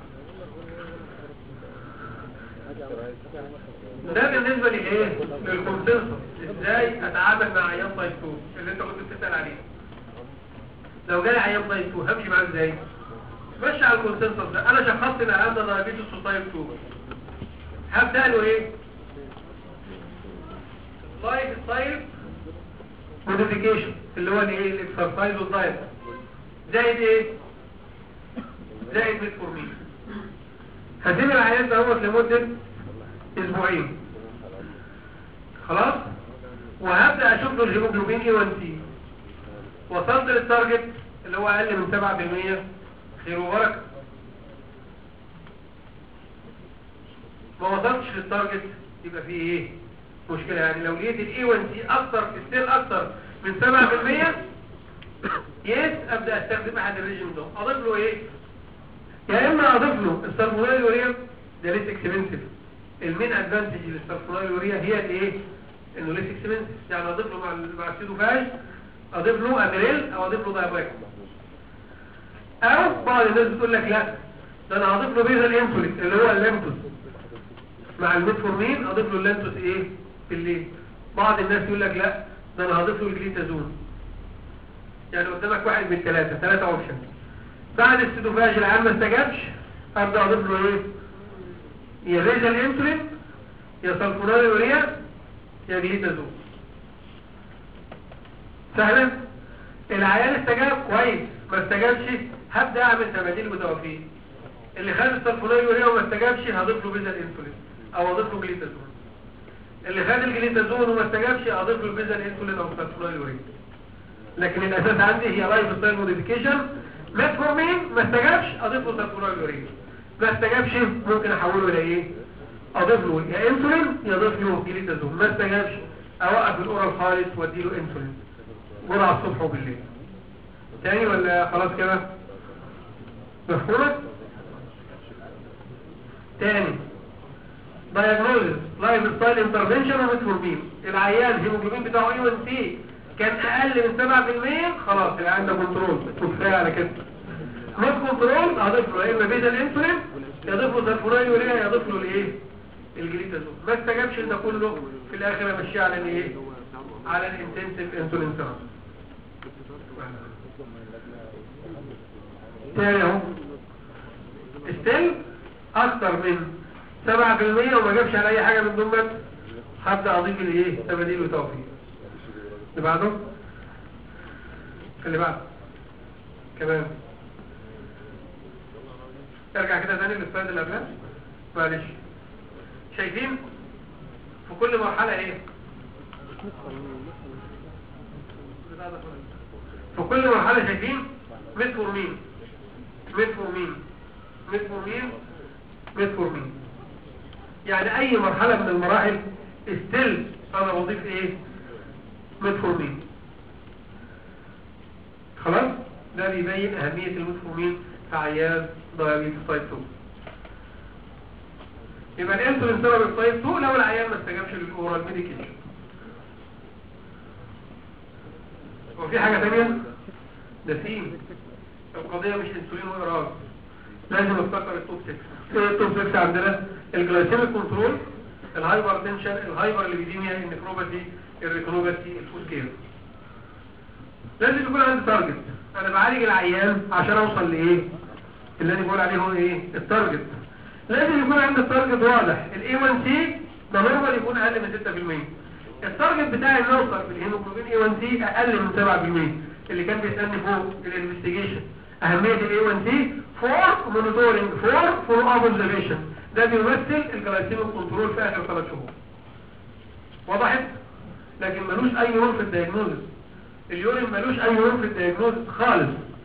ده بالنسبة لإيه؟ للكونسنسس إزاي أتعامل مع عيان تايب 2 اللي أنت كنت بتسأل عليه لو جالي عيان تايب 2 همشي معاه إزاي؟ ماشي على الكونسنسس ده أنا شخصت إن العيان ده دايابيتس تايب 2 هبدأ له إيه؟ لايف ستايل موديفيكيشن اللي هو الايه الاكسرسايز والدايت زائد ايه زائد ميتفورمين هسيب العيان دوت لمده اسبوعين خلاص وهبدا اشوف له الهيموجلوبين اي 1 سي وصلت للتارجت اللي هو اقل من 7% خير وبركه ما وصلتش للتارجت يبقى فيه ايه مشكله يعني لو لقيت الاي 1 سي اكتر في السيل اكتر من 7% يس ابدا استخدم احد الريجيم ده اضيف له ايه يا اما اضيف له السلفونيل يوريا ده ليس اكسبنسيف المين ادفانتج للسلفونيل يوريا هي الايه انه ليس اكسبنسيف يعني اضيف له مع ال- مع السيدوفاج اضيف له اميريل او اضيف له دايباك او بعض الناس بتقول لك لا ده انا هضيف له بيزا الانسولين اللي هو اللانتوس مع الميتفورمين اضيف له اللانتوس ايه في الليل بعض الناس يقول لك لا ده انا هضيف له الجليتازون يعني قدامك واحد من ثلاثة ثلاثة اوبشن بعد السيدوفاج العام ما استجابش ابدا اضيف له ايه يا بيزا الانسولين يا سلفونال يوريا يا جليتازون سهلا العيان استجاب كويس ما استجابش هبدا اعمل تباديل متوافقين اللي خد السلفونال يوريا وما استجابش هضيف له بيزا الانسولين او اضيف له جليتازون اللي خد الجليتازون وما استجابش اضيف له بيزا الانسولين او سلفونال يوريا لكن الاساس عندي هي لايف ستايل موديفيكيشن ميتفورمين ما استجابش اضيف له سلفونال يوريا ما استجابش ممكن احوله الى ايه اضيف له يا انسولين يا اضيف له جليتازون ما استجابش اوقف الاورال خالص وادي له انسولين جرعه الصبح وبالليل تاني ولا خلاص كده مفهومه تاني دايجنوزس لايف ستايل انترفنشن وميتفورمين العيان الهيموجلوبين بتاعه اي 1 سي كان اقل من 7% خلاص العيان ده كنترول كفايه على كده نوت كنترول هضيف له يا اما بيتا الانسولين يضيف له سلفونايل يوريا يضيف له الايه الجليتازون ما استجابش ده كله في الاخر امشيه على الايه على الانتنسيف انسولين ثيرابي تاني اهو ستيل اكتر من 7% وما جابش على اي حاجه من دول هبدا اضيف الايه تباديل وتوفيق اللي بعده اللي بعده كمان ارجع كده تاني للسلايد اللي قبلها معلش شايفين في كل مرحله ايه في كل مرحله شايفين ميتفورمين ميتفورمين ميتفورمين ميتفورمين يعني اي مرحلة من المراحل استل انا بضيف ايه ميتفورمين خلاص ده بيبين اهمية الميتفورمين في عيان دايابيتس تايب 2 يبقى الانسولين ثيرابي تايب 2 لو العيان ما استجابش للاورال ميديكيشن وفي حاجه ثانيه نسيم القضيه مش انسولين وايراد لازم افتكر التوب 6 ايه التوب 6 عندنا الجلايسيميك كنترول الهايبر تنشن الهايبر ليبيديميا النكروباثي الريتينوباثي الفود كير لازم يكون عندي تارجت انا بعالج العيان عشان اوصل لايه اللي انا بقول عليه هو ايه التارجت لازم يكون عندي التارجت واضح الاي 1 سي ده نورمال يكون اقل من 6% التارجت بتاعي ان اوصل بالهيموجلوبين اي 1 سي اقل من 7% اللي كان بيسالني فوق الانفستيجيشن اهميه الاي 1 سي فور مونيتورنج فور فولو اب اوبزرفيشن ده بيمثل الجلايسيميك كنترول في اخر ثلاث شهور وضحت لكن ملوش اي رول في الدايجنوزس اليورين ملوش اي رول في الدايجنوزس خالص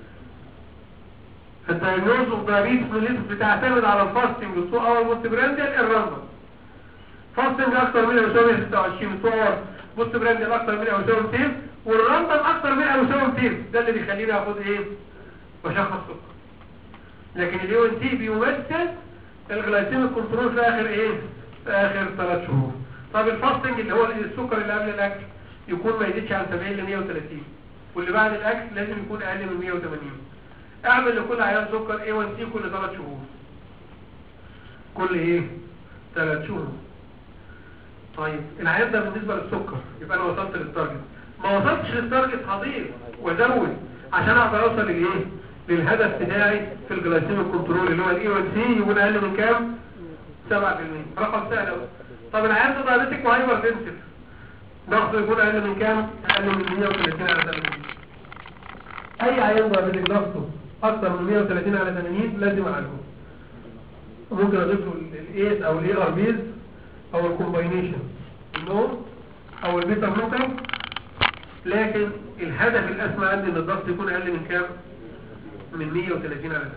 الدايجنوز اوف دايابيتس ميليتس بتعتمد على الفاستنج والتو اور بوست برانديال الراندوم فاستنج اكتر من او يساوي 26 التو اور بوست برانديال اكتر من او يساوي 200 والراندوم اكتر من او يساوي 200 ده اللي بيخليني اخد ايه وشخص سكر لكن الاي ان تي بيمثل الجلايسيميك كنترول في اخر ايه في اخر ثلاث شهور طب الفاستنج اللي هو السكر اللي قبل الاكل يكون ما يزيدش عن 70 ل 130 واللي بعد الاكل لازم يكون اقل من 180 اعمل لكل عيان سكر اي 1 سي كل 3 شهور كل ايه 3 شهور طيب العيان ده بالنسبه للسكر يبقى انا وصلت للتارجت ما وصلتش للتارجت هضيف وازود عشان اقدر اوصل للايه للهدف بتاعي في الجلايسيميك كنترول اللي هو الاي 1 سي يكون اقل من كام 7% رقم سهل قوي طب العيان ده دايابيتيك وهايبر تنسف ضغطه يكون اقل من كام اقل من 130 على 80 اي عيان دايابيتيك ضغطه اكتر من 130 على 80 لازم اعالجه ممكن اضيف له الايس او الاي ار بيز او الكومباينيشن النوم او البيتا بلوكر لكن الهدف الاسمى عندي ان الضغط يكون اقل من كام من 130 على 80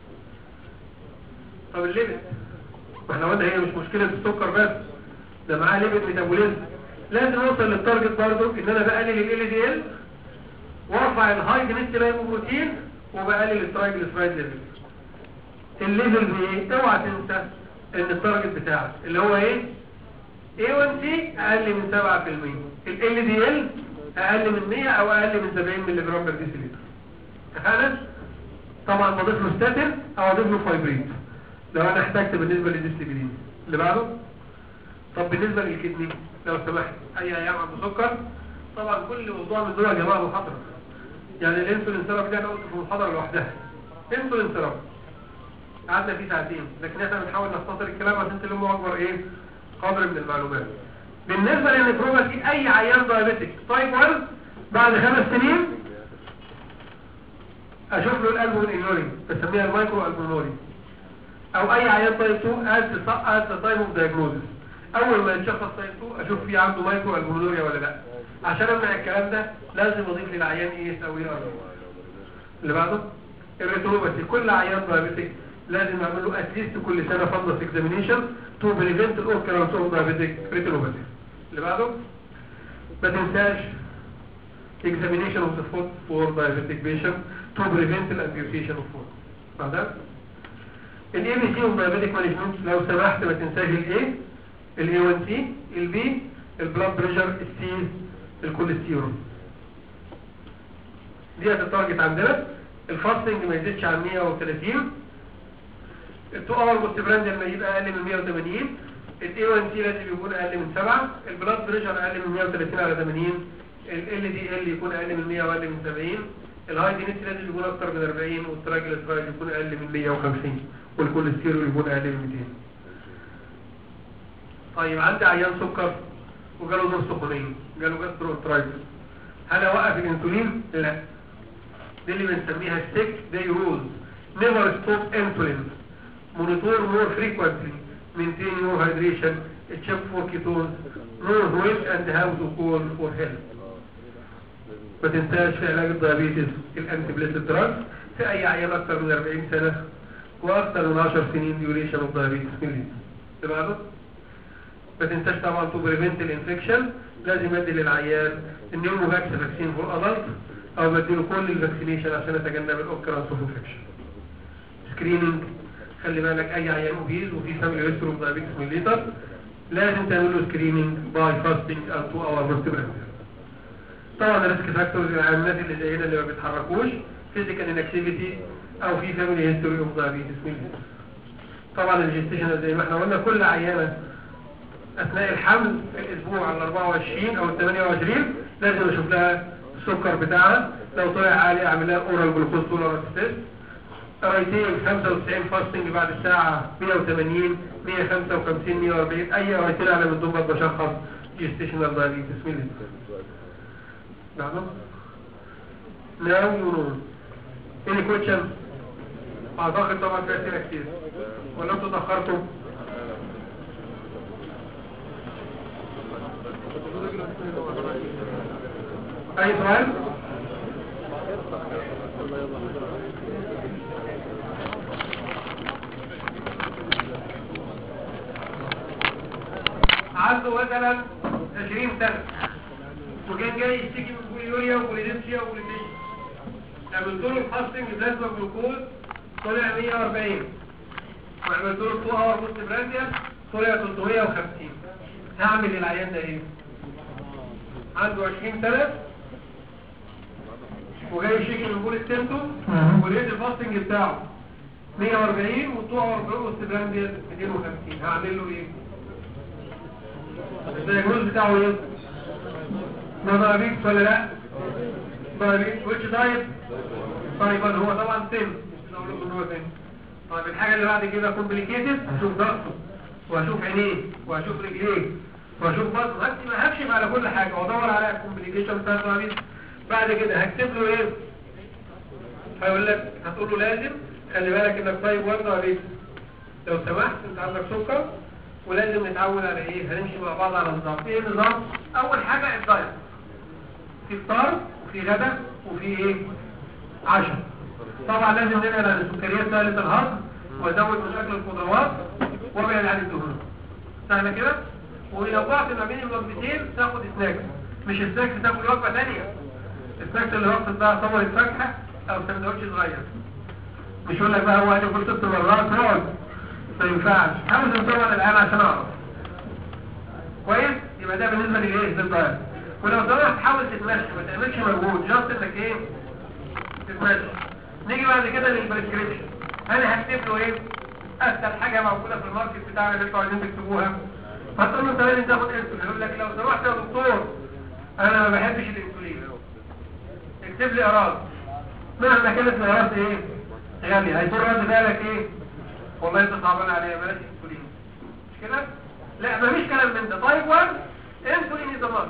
طب الليبت ما احنا قلنا هي مش مشكلة السكر بس ده معاه ليبت ميتابوليزم لازم اوصل للتارجت برضو ان انا بقلل ال دي ال وارفع الهاي جنست لايبوبروتين وبقلل الترايجليسرايد ليفل الليفل بايه اوعى تنسى ان التارجت بتاعك اللي هو ايه A1C اقل من 7% ال LDL اقل من 100 او اقل من 70 ملي جرام بر ديسيلتر اتفقنا طبعا بضيف له ستاتين او اضيف له فايبريت لو انا احتجت بالنسبه للديسليبرين اللي بعده طب بالنسبه للكدني لو سمحت اي عيان عنده سكر طبعا كل موضوع من دول يا جماعه محاضره يعني الانسولين ثيرابي ده انا قلت في محاضره لوحدها انسولين ثيرابي قعدنا فيه ساعتين لكن احنا بنحاول نختصر الكلام عشان تلموا اكبر ايه قدر من المعلومات بالنسبه للنيفروباثي اي عيان دايابيتيك تايب 1 بعد خمس سنين اشوف له القلب والانيوري بسميها المايكرو البولوري او اي عيان تايب 2 اد اد تايب اوف دايجنوزس اول ما يتشخص تايب 2 اشوف في عنده مايكرو البولوريا ولا لا عشان امنع الكلام ده لازم اضيف للعيان ايه او ايه اللي بعده الريتينوباثي كل عيان دايابيتيك لازم اعمل له اتليست كل سنه فندس اكزامينيشن تو بريفنت الاوكرنس اوف دايابيتيك ريتينوباثي اللي بعده ما تنساش examination of the foot for diabetic patient to prevent the amputation of foot بعدها الاي بي سي والدايابيتيك مانجمنت لو سمحت ما تنساش الاي الاي 1 سي البي البلاد بريشر السي الكوليسترول دي التارجت عندنا الفاستنج ما يزيدش عن 130 التو اور بوستبراند ما يبقى اقل من 180 الاي 1 سي لازم يكون اقل من 7 البلاد بريشر اقل من 130 على 80 ال دي ال يكون اقل من 100 واقل من 70 الهاي دينيتي لازم يكون اكتر من 40 والترايجليسرايد يكون اقل من 150 والكوليسترول يكون اقل من 200 طيب عندي عيان سكر وجاله دور سخونيه جاله جاستروانترايتس هل اوقف الانسولين لا دي اللي بنسميها ستيك داي رولز نيفر ستوب انسولين monitor more frequently maintain your hydration check for ketones know when and how to call for help ما تنساش في علاج الديابيتس الانتي بليتد دراج في اي عيان اكثر من 40 سنه واكثر من 10 سنين ديوريشن اوف دايابيتس ميليتس تمام ما تنساش طبعا تو بريفنت الانفكشن لازم ادي للعيان النيومو فاكس فاكسين فور ادلت او بديله كل الفاكسينيشن عشان اتجنب الاوكرانس اوف انفكشن سكريننج خلي بالك اي عيان اوبيز وفي فاميلي هيستوري اوف دايابيتس ميليتر لازم تعمل له سكريننج باي فاستنج او 2 اور بوست طبعا الريسك فاكتورز العلامات اللي زينا اللي ما بيتحركوش فيزيكال انكتيفيتي او في فاميلي هيستوري اوف دايابيتس ميليتر طبعا الجستيشن زي ما احنا قلنا كل عيانه اثناء الحمل في الاسبوع على 24 او ال 28 لازم اشوف لها السكر بتاعها لو طلع عالي اعمل لها اورال جلوكوز تولرانس تيست رايتين 95 فاستنج بعد الساعة 180 155 140 اي رايتين على من دول بشخص جستيشنال دايابيتس ميليتر بعده ناو يونون any question اعتقد طبعا في اسئله كتير ولا انتوا اتاخرتوا اي سؤال عنده مثلا 20 سنة وكان جاي يشتكي من بوليوريا وبوليديمسيا وبوليديمسيا عملت له الفاستنج بلازما جلوكوز طلع 140 وعملت له 2 اور بوست برانديا طلع 350 هعمل للعيان ده ايه عنده 20 سنة وجاي يشتكي من بول السيمتوم ولقيت الفاستنج بتاعه 140 و2 اور بوست برانديا 250 هعمل له ايه الدياجنوز بتاعه ايه ده دايابيتس ولا لا دايابيتس ويتش دايت طيب هو طبعا سن مش هقول لكم ان هو سن طيب الحاجه اللي بعد كده كومبليكيتد اشوف ضغطه واشوف عينيه واشوف رجليه واشوف بطنه هكتب هكشف على كل حاجه وادور على الكومبليكيشن بتاع الدايابيتس بعد كده هكتب له ايه هيقول لك هتقول له لازم خلي بالك انك طيب 1 دايابيتس لو سمحت انت عندك سكر ولازم نتعود على ايه هنمشي مع بعض على نظام ايه النظام اول حاجة الدايت في فطار وفي غدا وفي ايه عشاء طبعا لازم نبعد عن السكريات سهلة الهضم وازود من اكل الخضروات وابعد عن الدهون سهلة كده ولو ضعت ما بين الوجبتين تاخد سناكس مش سناكس تاخد وجبة تانية السناكس اللي وقت بقى ثمرة فاكهة او سندوتش صغير مش يقول لك بقى هو هاتي كل ست مرات نقعد ما ينفعش حاول تدور الان عشان اعرف كويس يبقى ده بالنسبه للايه للضغط ولو سمحت حاول تتمشى ما تعملش مجهود جاست انك ايه تتمشى نيجي بعد كده للبريسكريبشن انا هكتب له ايه اسهل حاجه موجوده في الماركت بتاعنا اللي انتوا عايزين تكتبوها هتقول له انت لازم تاخد انسولين يقول لك لو سمحت يا دكتور انا ما بحبش الانسولين اكتب لي اراض مهما كانت الاراض ايه غاليه هيكون رد بالك ايه والله انت صعبان عليا بلاش انسولين مش كده لا مفيش كلام من ده طيب 1 انسولين يتمر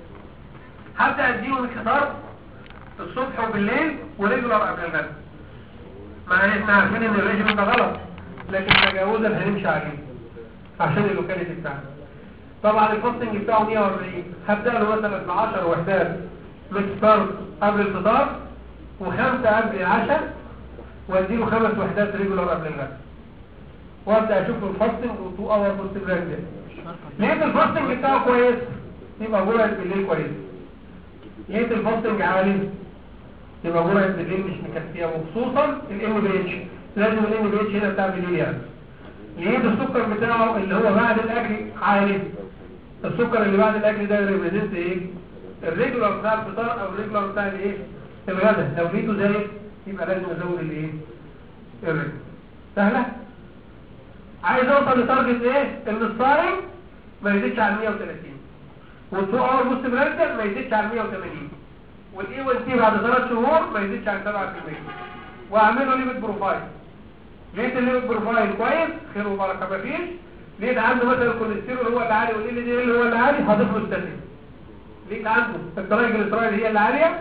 هبدا اديله مقدار الصبح وبالليل وريجولار قبل الغداء مع ان احنا عارفين ان الريجيم ده غلط لكن تجاوزا هنمشي عليه عشان اللوكاليتي بتاعنا طبعا الفاستنج بتاعه 140 هبدا له مثلا ب 10 وحدات مقدار قبل الفطار وخمسه قبل العشاء واديله خمس وحدات ريجولار قبل الغداء وابدا اشوف الفاستنج و2 اور بوست براند لقيت الفاستنج بتاعه كويس يبقى جرعه بالليل كويس لقيت الفاستنج عالي يبقى جرعه بالليل مش مكفيه وخصوصا الام بي اتش لازم الام بي اتش هنا بتاع بالليل يعني لقيت السكر بتاعه اللي هو بعد الاكل عالي السكر اللي بعد الاكل ده ريبريزنت ايه الريجولار بتاع الفطار او الريجولار بتاع الايه الغداء لو لقيته زايد يبقى لازم ازود الايه الريجولار سهله عايز اوصل لتارجت ايه ان الصايم ما يزيدش على 130 والتو اور بوست برانتر ما يزيدش على 180 والاي 1 تي بعد ثلاث شهور ما يزيدش على 7% واعمله ليميت بروفايل لقيت الليميت بروفايل كويس خير وبركه ما فيش لقيت عنده مثلا الكوليسترول هو اللي عالي والال دي اللي هو اللي عالي هضيف له ستاتين لقيت عنده الترايجليسرايد هي اللي عاليه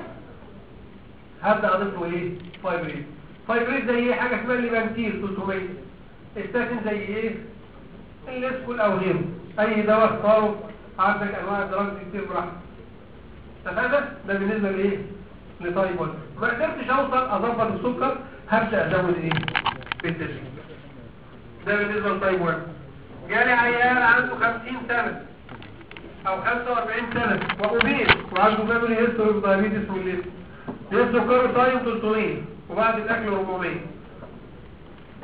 هبدا اضيف له ايه فايبريد فايبريد زي ايه حاجه اسمها ليبانتيل 300 الساكن زي ايه الاسكول او غيره اي دواء اختاره عندك انواع الدراج دي كتير براحتك اتفقنا ده بالنسبه لايه لتايب 1 ما قدرتش اوصل اظبط السكر هبدا ازود ايه بالتدريج ده بالنسبه لتايب 1 جالي عيال عنده 50 سنه او 45 سنه واوبيس وعنده فاميلي هيستوري اوف دايابيتس والليست سكره تايم 300 وبعد الاكل 400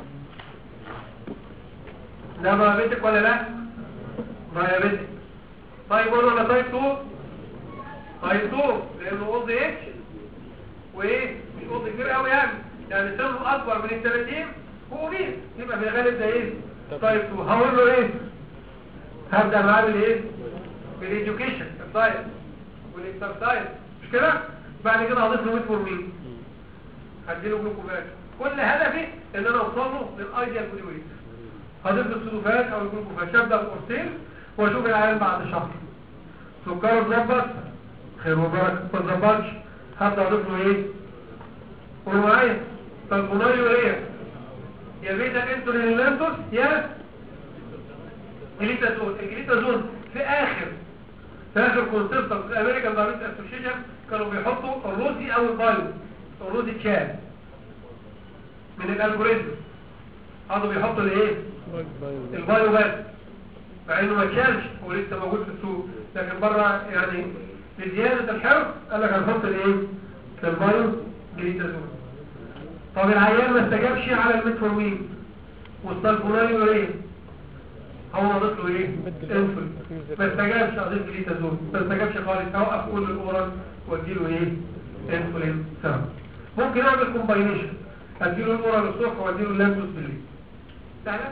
ده دايابيتك ولا لا دايابيتك طيب ولا ولا تايب 2 تايب 2 لانه قصد اتش وايه مش قصد كبير قوي يعني يعني سنه اكبر من ال 30 هو مين يبقى في الغالب ده ايه تايب 2 هقول له ايه هبدا معاه بالايه بالإديوكيشن الدايت والاكسرسايز مش كده بعد كده هضيف له ميتفورمين هديله جلوكوفات كل هدفي ان انا اوصل له للايديال بودي ويت هضيف له السلوفات او الجلوكوفات ابدا بقرصين واشوف العيال بعد شهر سكره اتظبط خير وبركه ما اتظبطش هبدا اضيف له ايه قولوا معايا فالبونايو ايه يا بيتا انتولين لانتوس يا جليتازون الجليتازون في اخر في اخر كونسبت في الامريكان دايبيتس اسوشيشن كانوا بيحطوا الروزي او البايو الروزي تشاد من الالجوريزم قعدوا بيحطوا الايه البايو بس مع انه ما اتشالش هو لسه موجود في السوق لكن بره يعني لزياده الحرص قال لك هنحط الايه البايو جليتازون طب العيان ما استجابش على الميتفورمين والسلفونايو ايه هو اضيف له ايه انسولين ما استجابش اضيف جليتازون ما استجابش خالص اوقف كل الاورال واديله ايه انسولين سام ممكن اعمل كومباينيشن اديله الاورال الصبح واديله اللانتوس بالليل سهله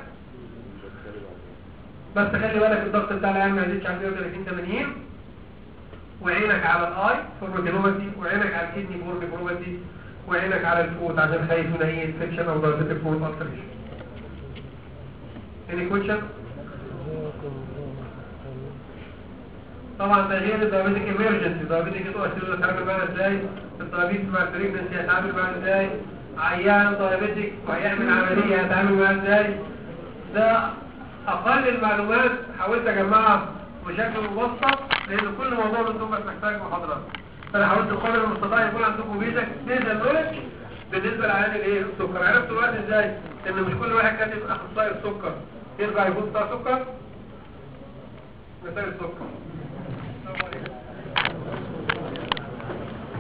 بس خلي بالك الضغط بتاع العيان ما يزيدش عن 130 80 وعينك على الاي فورميتينوباتي وعينك على الكدني فورميتينوباتي وعينك على الفوت عشان خايف من اي انفكشن او دايبيتك فوت التريشن any question طبعا ده غير الدايابيتك ايمرجنسي الدايابيتك يتوقع سيلولة هتعمل معاها ازاي الدايابيتس مع البريجنسي هتعمل معاها ازاي عيان دايابيتك وهيعمل عملية هتعمل معاها ازاي ده اقل المعلومات حاولت اجمعها بشكل مبسط لان كل موضوع من دول محتاج محاضرات فانا حاولت بقدر المستطاع يكون عندكم بيزك نزل نولج بالنسبه لعيان الايه السكر عرفتوا دلوقتي ازاي ان مش كل واحد كاتب اخصائي السكر يرجع يبص على السكر مثال السكر